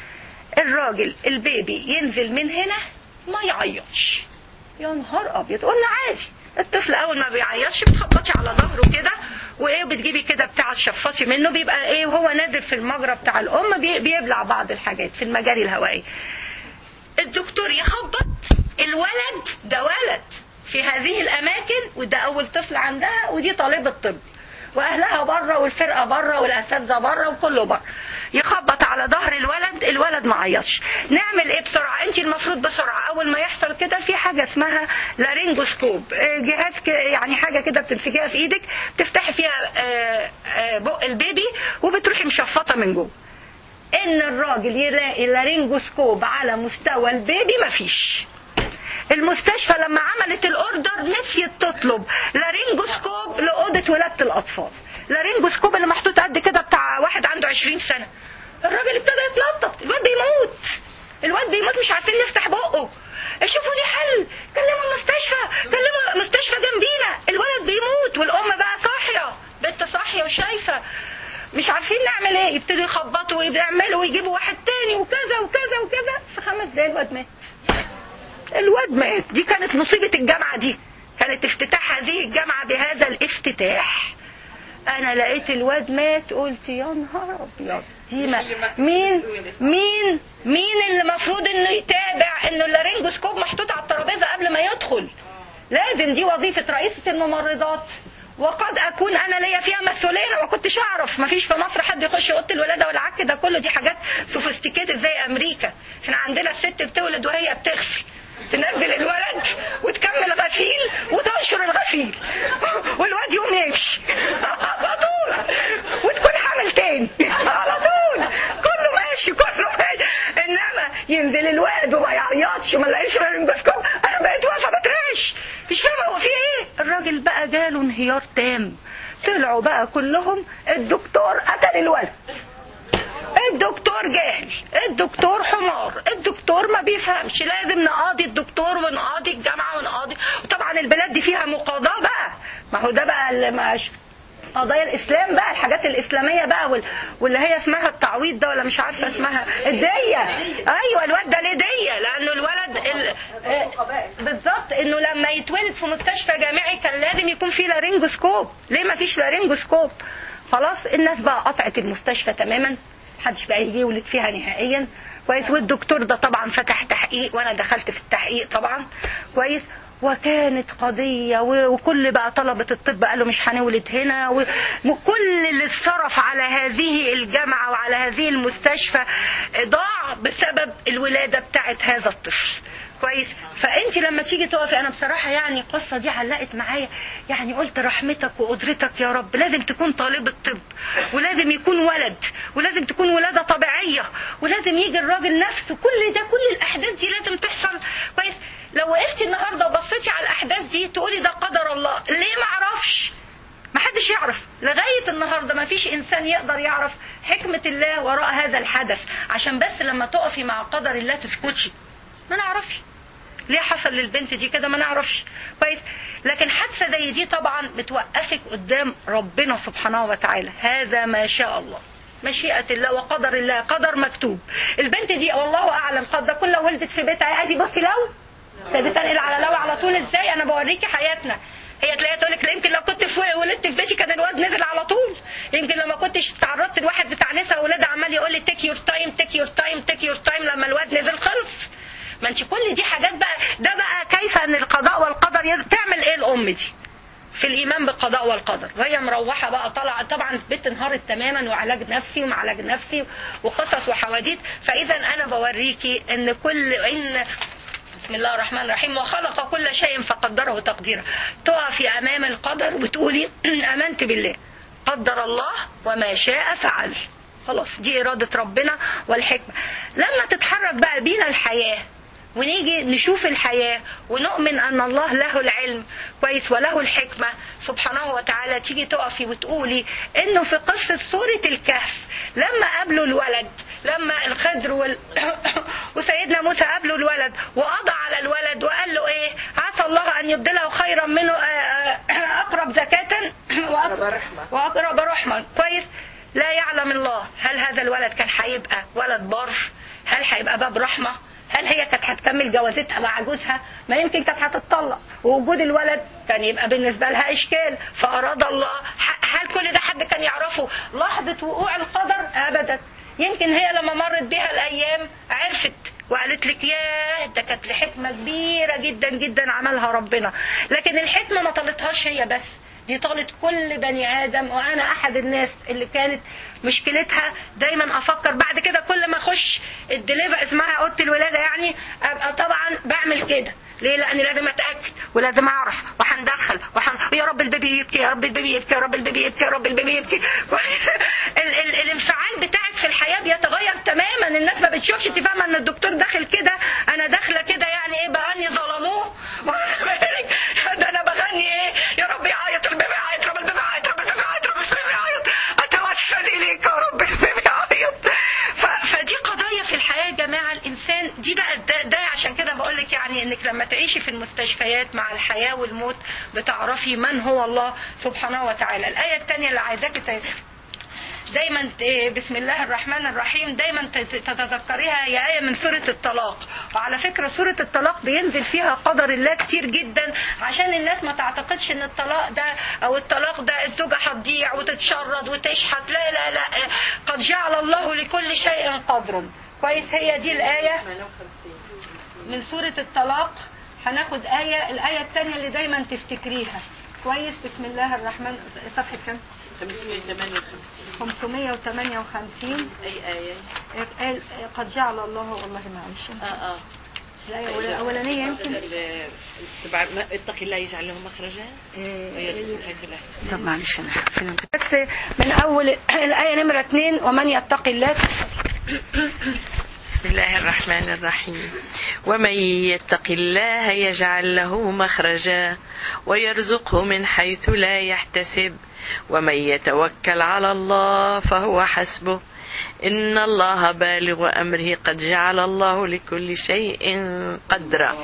الراجل البيبي ينزل من هنا ما يعيطش يا نهار ابيض قلنا عادي الطفل اول ما بيعيطش بتخبطي على ظهره كده وايه بتجيبي كده بتاع تشفطي منه بيبقى ايه وهو نازل في المجرى بتاع الام بيبلع بعض الحاجات في المجاري الهوائيه الدكتور يخبط الولد ده ولد في هذه الاماكن وده اول طفل عندها ودي طالبه طب واهلها بره والفرقه بره والاساتذه بره وكله بره يخبط على ظهر الولد الولد الولد ما عيطش نعمل ايه بسرعه انت المفروض بسرعه اول ما يحصل كده في حاجه اسمها لارينجوسكوب آه، جهاز ك- يعني حاجه كده بتمسكيها في ايدك تفتحي فيها آه، آه، بق البيبي وبتروحي مشفطه من جوه ان الراجل يلاقي لارينجوسكوب على مستوى البيبي مفيش المستشفى لما عملت الاوردر نسيت تطلب لارينجوسكوب لاوضه ولاده الاطفال لارينجوسكوب اللي محطوط قد كده بتاع واحد عنده 20 سنه الراجل ابتدى يتنطط الواد بيموت الواد بيموت مش عارفين نفتح بقه شوفوا لي حل كلموا المستشفى كلموا المستشفى جنبينا الولد بيموت والام بقى صاحيه بنت صاحيه وشايفه مش عارفين نعمل ايه يبتدوا يخبطوا ويعملوا ويجيبوا واحد تاني وكذا وكذا وكذا في خمس دقايق الواد مات الواد مات دي كانت مصيبة الجامعة دي كانت افتتاح هذه الجامعة بهذا الافتتاح انا لقيت الواد مات قلت يا نهار ابيض دي ما مين مين مين اللي المفروض انه يتابع انه اللارينجوسكوب محطوط على الترابيزه قبل ما يدخل لازم دي وظيفه رئيسه الممرضات وقد اكون انا ليا فيها مسؤوليه انا ما كنتش اعرف ما فيش في مصر حد يخش اوضه الولاده ولا عك ده كله دي حاجات سوفيستيكيتد زي امريكا احنا عندنا الست بتولد وهي بتغسل تنزل الولد وتكمل غسيل وتنشر الغسيل والواد يوم يمشي على طول وتكون حامل تاني على طول كله ماشي كله ماشي انما ينزل الواد وما يعيطش وما لاقيش رينجوسكوب انا بقيت واقفه بترعش مش فاهمه هو في ايه الراجل بقى جاله انهيار تام طلعوا بقى كلهم الدكتور قتل الولد الدكتور جاهل الدكتور حمار الدكتور ما بيفهمش لازم نقاضي الدكتور ونقاضي الجامعة ونقاضي وطبعا البلاد دي فيها مقاضاة بقى ما هو ده بقى اللي مش قضايا الاسلام بقى الحاجات الاسلاميه بقى وال... واللي هي اسمها التعويض ده ولا مش عارفه اسمها الديه ايوه الواد ده ليه ديه لانه الولد ال... آه، بالظبط انه لما يتولد في مستشفى جامعي كان لازم يكون في لارينجوسكوب ليه ما فيش لارينجوسكوب خلاص الناس بقى قطعت المستشفى تماما محدش بقى يجي يولد فيها نهائيا كويس والدكتور ده طبعا فتح تحقيق وانا دخلت في التحقيق طبعا كويس وكانت قضية و- وكل بقى طلبة الطب قالوا مش هنولد هنا و- وكل اللي اتصرف على هذه الجامعة وعلى هذه المستشفى ضاع بسبب الولادة بتاعت هذا الطفل كويس فانت لما تيجي تقفي انا بصراحه يعني القصه دي علقت معايا يعني قلت رحمتك وقدرتك يا رب لازم تكون طالب الطب ولازم يكون ولد ولازم تكون ولاده طبيعيه ولازم يجي الراجل نفسه كل ده كل الاحداث دي لازم تحصل كويس لو وقفتي النهارده وبصيتي على الاحداث دي تقولي ده قدر الله ليه ما اعرفش ما حدش يعرف لغاية النهاردة ما فيش إنسان يقدر يعرف حكمة الله وراء هذا الحدث عشان بس لما تقفي مع قدر الله تسكتي ما نعرفش ليه حصل للبنت دي كده ما نعرفش كويس لكن حادثة زي دي طبعا بتوقفك قدام ربنا سبحانه وتعالى هذا ما شاء الله مشيئة الله وقدر الله قدر مكتوب البنت دي والله أعلم قد تكون لو ولدت في بيتها عادي بصي لو ابتديت انقل على لو على طول ازاي انا بوريكي حياتنا هي تلاقيها تقول لك يمكن لو كنت في ولدت في بيتي كان الواد نزل على طول يمكن لما كنتش تعرضت لواحد بتاع نساء ولاد عمال يقول لي تيك يور تايم تيك يور تايم تيك يور تايم لما الواد نزل خلص ما انت كل دي حاجات بقى ده بقى كيف ان القضاء والقدر يز- تعمل ايه الام دي في الايمان بالقضاء والقدر وهي مروحه بقى طلع طبعا البيت انهارت تماما وعلاج نفسي ومعالج نفسي وقصص وحواديت فاذا انا بوريكي ان كل ان بسم الله الرحمن الرحيم وخلق كل شيء فقدره تقديرا تقفي امام القدر وتقولي امنت بالله قدر الله وما شاء فعل خلاص دي اراده ربنا والحكمه لما تتحرك بقى بينا الحياه ونيجي نشوف الحياة ونؤمن أن الله له العلم كويس وله الحكمة سبحانه وتعالى تيجي تقفي وتقولي إنه في قصة سورة الكهف لما قابلوا الولد لما الخضر وال... وسيدنا موسى قابلوا الولد وقضى على الولد وقال له ايه عسى الله ان يبدله خيرا منه آه، آه، اقرب زكاة وأقرب واقرب رحمة كويس لا يعلم الله هل هذا الولد كان هيبقى ولد بر هل هيبقى باب رحمه هل هي كانت هتكمل جوازتها مع جوزها ما يمكن كانت هتتطلق ووجود الولد كان يبقى بالنسبه لها اشكال فاراد الله ح- هل كل ده حد كان يعرفه لحظه وقوع القدر ابدا يمكن هي لما مرت بها الايام عرفت وقالت لك ياه ده كانت لحكمه كبيره جدا جدا عملها ربنا لكن الحكمه ما طالتهاش هي بس دي طالت كل بني ادم وانا احد الناس اللي كانت مشكلتها دايما افكر بعد كده كل ما اخش الدليفر اسمها اوضه الولاده يعني ابقى طبعا بعمل كده ليه لان لازم اتاكد ولازم اعرف وهندخل وحن... يا رب البيبي يبكي يا رب البيبي يبكي يا رب البيبي يبكي يا رب البيبي يبكي ال... ال... الانفعال بتاعك في الحياه بيتغير تماما الناس ما بتشوفش انت فاهمه ان الدكتور داخل كده انا داخله كده يعني ايه بغني ظلموه ده انا بغني ايه يا رب يعيط البيبي يعيط رب البيبي يعيط رب البيبي يعيط رب البيبي يعيط اتوسل اليك يا رب البيبي يعيط ف... فدي قضايا في الحياه يا جماعه الانسان دي بقى ده, ده عشان كده بقول لك يعني انك لما تعيشي في المستشفيات مع الحياه والموت بتعرفي من هو الله سبحانه وتعالى الايه الثانيه اللي عايزاك دايما بسم الله الرحمن الرحيم دايما تتذكريها هي آية من سورة الطلاق وعلى فكرة سورة الطلاق بينزل فيها قدر الله كتير جدا عشان الناس ما تعتقدش ان الطلاق ده او الطلاق ده الزوجة هتضيع وتتشرد وتشحت لا لا لا قد جعل الله لكل شيء قدرا كويس هي دي الآية من سورة الطلاق هناخد آية الآية الثانية اللي دايما تفتكريها كويس بسم الله الرحمن صفحة كام؟ 558 558 اي ايه قال قد جعل الله والله معلش اه اه الآية الأولانية يمكن ال- تبع ما- اتق الله يجعل له مخرجا ويرزق من حيث لا يحتسب طب معلش أنا فين بس من أول الآية نمرة اثنين ومن يتق الله بسم الله الرحمن الرحيم ومن يتق الله يجعل له مخرجا ويرزقه من حيث لا يحتسب ومن يتوكل على الله فهو حسبه إن الله بالغ أمره قد جعل الله لكل شيء قدرا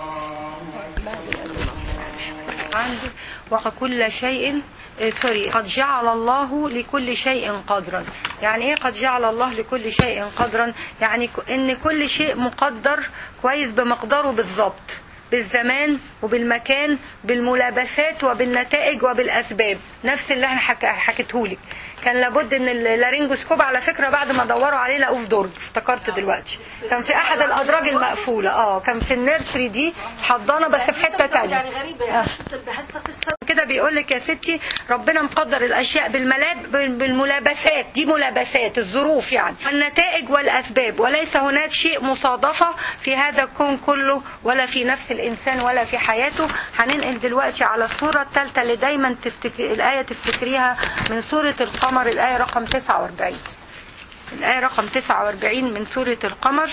عنده وكل شيء إيه، سوري قد جعل الله لكل شيء قدرا يعني ايه قد جعل الله لكل شيء قدرا يعني ك- ان كل شيء مقدر كويس بمقداره بالظبط بالزمان وبالمكان بالملابسات وبالنتائج وبالاسباب نفس اللي انا حك... حكيتهولك كان لابد ان اللارينجوسكوب على فكره بعد ما دوروا عليه لقوه في درج افتكرت دلوقتي كان في احد الادراج المقفوله اه كان في النيرسري دي حضانه بس في حته تانية يعني غريبة يعني بحسها قصة كده بيقول لك يا ستي ربنا مقدر الاشياء بالملاب بالملابسات دي ملابسات الظروف يعني النتائج والاسباب وليس هناك شيء مصادفه في هذا الكون كله ولا في نفس الانسان ولا في حياته هننقل دلوقتي على الصوره الثالثه اللي دايما تفتكر الايه تفتكريها من سوره القمر الايه رقم 49 الآية رقم 49 من سورة القمر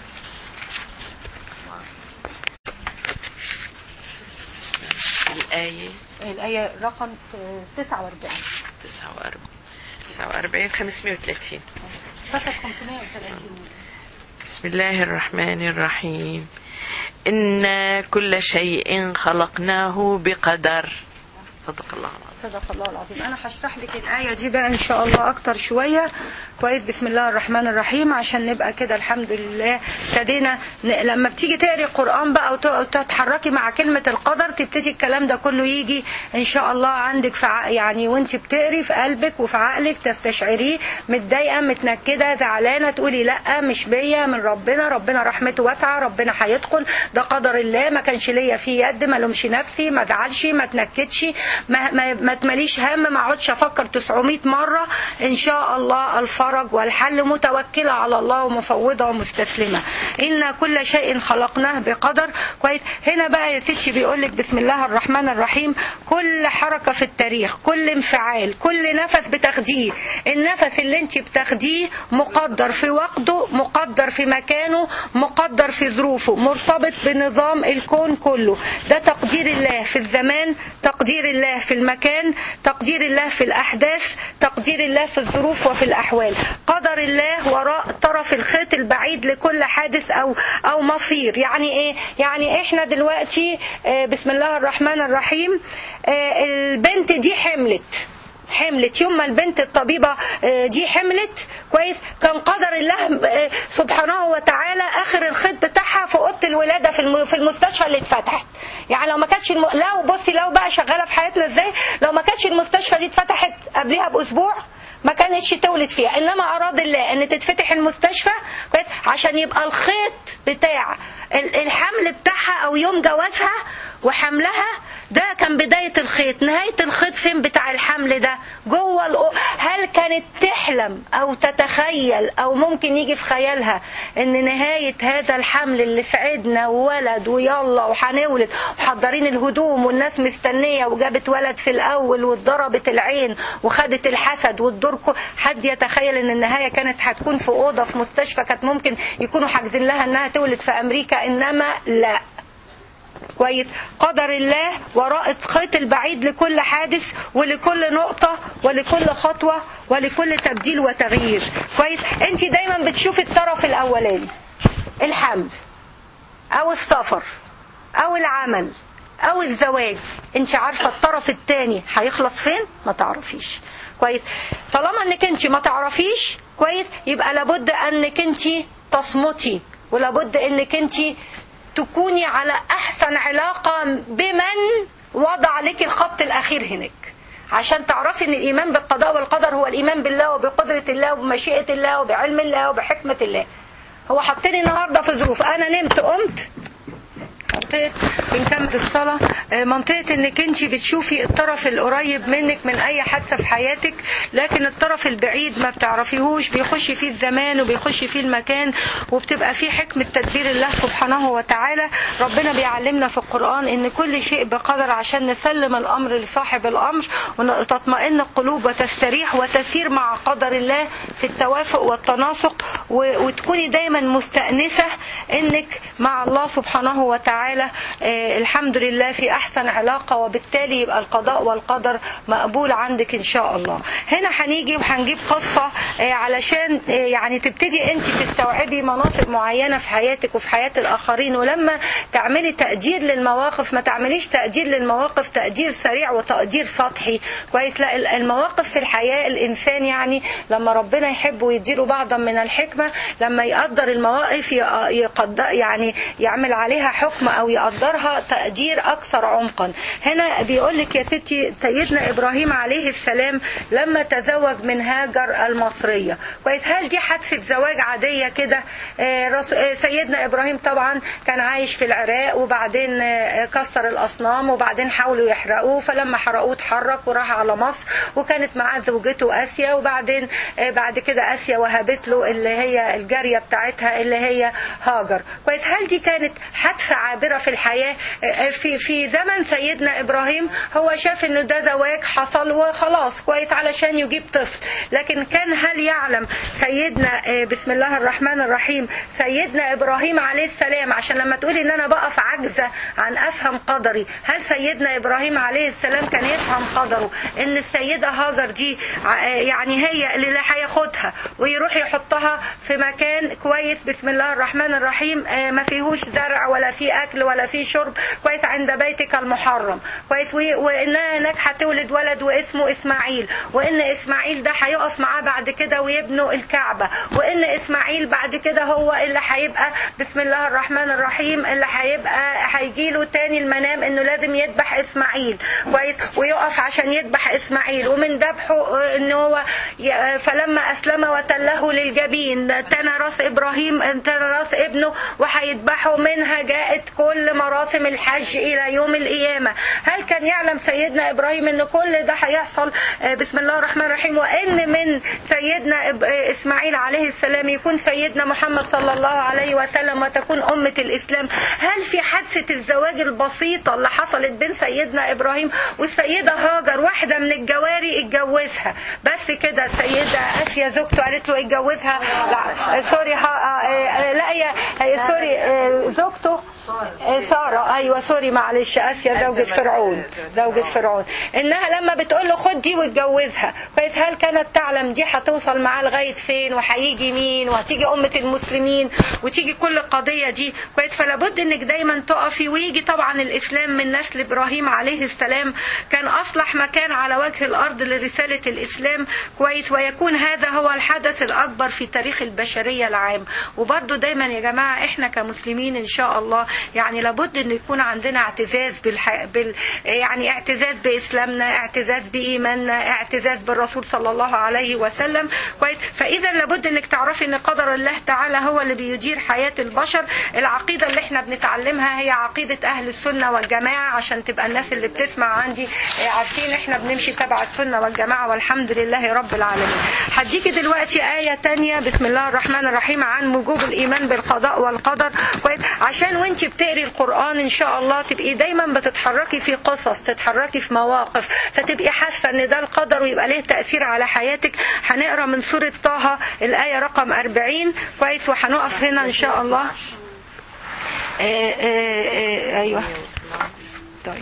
الآية الآية رقم 49 49 49 530 فتح 530 بسم الله الرحمن الرحيم إنا كل شيء خلقناه بقدر صدق الله العظيم صدق الله العظيم انا هشرح لك الايه دي بقى ان شاء الله اكتر شويه كويس بسم الله الرحمن الرحيم عشان نبقى كده الحمد لله ابتدينا ن- لما بتيجي تقري القران بقى وت- وتتحركي مع كلمه القدر تبتدي الكلام ده كله يجي ان شاء الله عندك في ع- يعني وانت بتقري في قلبك وفي عقلك تستشعريه متضايقه متنكده زعلانه تقولي لا مش بيا من ربنا ربنا رحمته واسعه ربنا هيدخل ده قدر الله ما كانش ليا فيه يد ما لومش نفسي ما ازعلش ما اتنكدش ما, ما, ما تمليش هم ما اقعدش افكر 900 مره ان شاء الله الفرج والحل متوكله على الله ومفوضه ومستسلمه ان كل شيء خلقناه بقدر كويس هنا بقى يا ستي بيقول لك بسم الله الرحمن الرحيم كل حركه في التاريخ كل انفعال كل نفس بتاخديه النفس اللي انت بتاخديه مقدر في وقته مقدر في مكانه مقدر في ظروفه مرتبط بنظام الكون كله ده تقدير الله في الزمان تقدير الله في المكان تقدير الله في الأحداث تقدير الله في الظروف وفي الأحوال قدر الله وراء طرف الخيط البعيد لكل حادث أو أو مصير يعني إيه يعني إحنا دلوقتي آه، بسم الله الرحمن الرحيم آه، البنت دي حملت حملت يوم ما البنت الطبيبة آه، دي حملت كويس كان قدر الله آه، سبحانه وتعالى آخر الخيط بتاعها في أوضة الولادة في الم- في المستشفى اللي اتفتحت يعني لو ما كانتش الم... لو بصي لو بقى شغالة في حياتنا ازاي لو ما كانتش المستشفى دي اتفتحت قبلها بأسبوع ما كانتش تولد فيها انما اراد الله ان تتفتح المستشفى كويس عشان يبقى الخيط بتاع ال- الحمل بتاعها او يوم جوازها وحملها ده كان بداية الخيط نهاية الخيط فين بتاع الحمل ده جوه الأ... هل كانت تحلم او تتخيل او ممكن يجي في خيالها ان نهاية هذا الحمل اللي سعدنا وولد ويلا وهنولد وحضرين الهدوم والناس مستنية وجابت ولد في الاول واتضربت العين وخدت الحسد والدور كو- حد يتخيل ان النهاية كانت هتكون في اوضة في مستشفى كانت ممكن يكونوا حاجزين لها انها تولد في امريكا انما لا كويس قدر الله وراء الخيط البعيد لكل حادث ولكل نقطة ولكل خطوة ولكل تبديل وتغيير كويس انت دايما بتشوفي الطرف الاولاني الحمل او السفر او العمل او الزواج انت عارفة الطرف الثاني هيخلص فين ما تعرفيش كويس طالما انك انت ما تعرفيش كويس يبقى لابد انك انت تصمتي ولابد انك انت تكوني على احسن علاقة بمن وضع لك الخط الاخير هناك عشان تعرفي ان الايمان بالقضاء والقدر هو الايمان بالله وبقدرة الله وبمشيئة الله وبعلم الله وبحكمة الله هو حطني النهارده في ظروف انا نمت قمت منطقة بنكمل الصلاة آه، منطقة انك انت بتشوفي الطرف القريب منك من اي حادثة في حياتك لكن الطرف البعيد ما بتعرفيهوش بيخش فيه الزمان وبيخش فيه المكان وبتبقى فيه حكمة تدبير الله سبحانه وتعالى ربنا بيعلمنا في القرآن ان كل شيء بقدر عشان نسلم الامر لصاحب الامر وتطمئن القلوب وتستريح وتسير مع قدر الله في التوافق والتناسق و- وتكوني دايما مستأنسة انك مع الله سبحانه وتعالى آه، الحمد لله في احسن علاقة وبالتالي يبقى القضاء والقدر مقبول عندك ان شاء الله هنا هنيجي وهنجيب قصة آه، علشان آه، يعني تبتدي انت تستوعبي مناطق معينة في حياتك وفي حياة الاخرين ولما تعملي تقدير للمواقف ما تعمليش تقدير للمواقف تقدير سريع وتقدير سطحي كويس لا المواقف في الحياة الانسان يعني لما ربنا يحب ويديله بعضا من الحكمة لما يقدر المواقف يقدر يعني يعمل عليها حكم او يقدرها تقدير اكثر عمقا هنا بيقول لك يا ستي سيدنا ابراهيم عليه السلام لما تزوج من هاجر المصرية كويس هل دي حادثة زواج عادية كده آه، رس- آه، سيدنا ابراهيم طبعا كان عايش في العراق وبعدين آه، كسر الاصنام وبعدين حاولوا يحرقوه فلما حرقوه اتحرك وراح على مصر وكانت معاه زوجته اسيا وبعدين آه، بعد كده اسيا وهبت له اللي هي الجاريه بتاعتها اللي هي هاجر كويس هل دي كانت حادثه عابره في الحياه آه، في في زمن سيدنا ابراهيم هو شاف انه ده زواج حصل وخلاص كويس علشان يجيب طفل لكن كان هل يعلم سيدنا آه، بسم الله الرحمن الرحيم سيدنا ابراهيم عليه السلام عشان لما تقولي ان انا بقف عاجزه عن افهم قدري هل سيدنا ابراهيم عليه السلام كان يفهم قدره ان السيده هاجر دي ع- يعني هي اللي هياخدها ويروح يحطها في مكان كويس بسم الله الرحمن الرحيم آه، ما فيهوش زرع ولا فيه اكل ولا فيه شرب كويس عند بيتك المحرم كويس و- وانها هناك هتولد ولد واسمه اسماعيل وان اسماعيل ده هيقف معاه بعد كده ويبنوا الكعبه وان اسماعيل بعد كده هو اللي هيبقى بسم الله الرحمن الرحيم اللي هيبقى هيجي له تاني المنام انه لازم يذبح اسماعيل كويس ويقف عشان يذبح اسماعيل ومن ذبحه آه، ان هو ي- فلما اسلم وتله للجبين تنى راس ابراهيم تنى راس ابنه وهيذبحه منها جاءت كل مراسم الحج الى يوم القيامه هل كان يعلم سيدنا ابراهيم ان كل ده هيحصل آه، بسم الله الرحمن الرحيم وان من سيدنا إب- آه، اسماعيل عليه السلام يكون سيدنا محمد صلى الله عليه وسلم وتكون امه الاسلام هل في حادثه الزواج البسيطه اللي حصلت بين سيدنا ابراهيم والسيده هاجر واحده من الجواري اتجوزها بس كده السيده اسيا زوجته قالت له اتجوزها لا آه، سوري ها- آه، آه، لا هي هي سوري آه، زوجته آه، ساره ايوه سوري معلش اسيا زوجة فرعون زوجة فرعون انها لما بتقول له خد دي واتجوزها كويس هل كانت تعلم دي هتوصل معاه لغايه فين وهيجي مين وهتيجي امه المسلمين وتيجي كل القضيه دي كويس فلابد انك دايما تقفي ويجي طبعا الاسلام من نسل ابراهيم عليه السلام كان اصلح مكان على وجه الارض لرساله الاسلام كويس ويكون هذا هو الحدث الاكبر في تاريخ البشريه العام وبرده دايما يا جماعه احنا كمسلمين ان شاء الله يعني لابد ان يكون عندنا اعتزاز بالح... بال... يعني اعتزاز باسلامنا اعتزاز بايماننا اعتزاز بالرسول صلى الله عليه وسلم كويس فاذا لابد انك تعرفي ان قدر الله تعالى هو اللي بيدير حياه البشر العقيده اللي احنا بنتعلمها هي عقيده اهل السنه والجماعه عشان تبقى الناس اللي بتسمع عندي آه، عارفين احنا بنمشي تبع السنه والجماعه والحمد لله رب العالمين هديكي دلوقتي ايه تانية بسم الله الرحمن الرحيم عن وجوب الايمان بالقضاء والقدر كويس عشان وانت بتقري القران ان شاء الله تبقي دايما بتتحركي في قصص تتحركي في مواقف فتبقي حاسه ان ده القدر ويبقى له تاثير على حياتك هنقرا من سوره طه الايه رقم 40 كويس وهنقف هنا ان شاء الله آه، آه، آه، ايوه طيب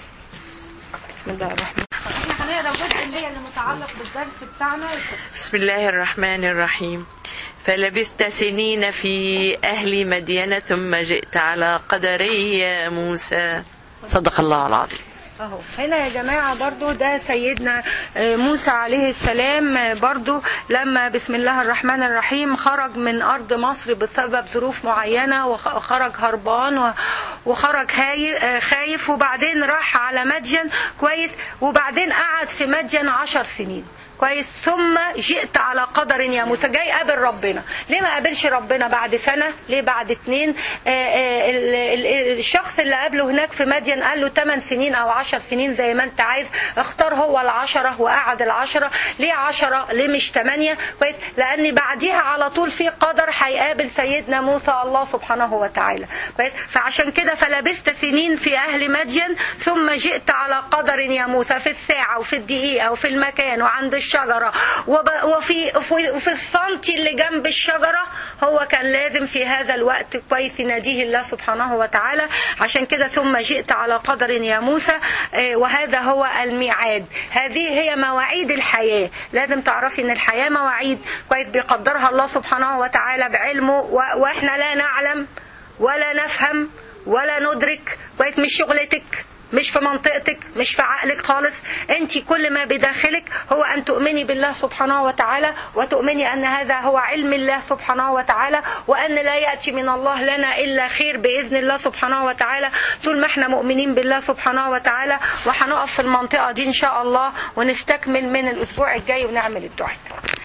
بسم الله الرحمن الرحيم احنا هنقرا الجزء اللي هي اللي متعلق بالدرس بتاعنا بسم الله الرحمن الرحيم فلبثت سنين في أهل مدين ثم جئت على قدري يا موسى صدق الله العظيم اهو هنا يا جماعة برضو ده سيدنا آه، موسى عليه السلام آه، برضو لما بسم الله الرحمن الرحيم خرج من أرض مصر بسبب ظروف معينة وخ- وخرج هربان و- وخرج هاي- آه، خايف وبعدين راح على مدين كويس وبعدين قعد في مدين عشر سنين كويس ثم جئت على قدر يا موسى جاي قابل ربنا ليه ما قابلش ربنا بعد سنة ليه بعد اتنين آه، آه، ال- ال- الشخص اللي قابله هناك في مدين قال له 8 سنين او 10 سنين زي ما انت عايز اختار هو العشرة وقعد العشرة ليه عشرة ليه مش 8 كويس لان بعديها على طول في قدر هيقابل سيدنا موسى الله سبحانه وتعالى كويس فعشان كده فلبست سنين في اهل مدين ثم جئت على قدر يا موسى في الساعة وفي الدقيقة وفي المكان وعند الشجرة وب- وفي وفي, وفي السنتي اللي جنب الشجرة هو كان لازم في هذا الوقت كويس يناديه الله سبحانه وتعالى عشان كده ثم جئت على قدر يا موسى آه، وهذا هو الميعاد هذه هي مواعيد الحياة لازم تعرفي ان الحياة مواعيد كويس بيقدرها الله سبحانه وتعالى بعلمه و- واحنا لا نعلم ولا نفهم ولا ندرك كويس مش شغلتك مش في منطقتك مش في عقلك خالص انت كل ما بداخلك هو ان تؤمني بالله سبحانه وتعالى وتؤمني ان هذا هو علم الله سبحانه وتعالى وان لا ياتي من الله لنا الا خير باذن الله سبحانه وتعالى طول ما احنا مؤمنين بالله سبحانه وتعالى وهنقف في المنطقه دي ان شاء الله ونستكمل من الاسبوع الجاي ونعمل الدعاء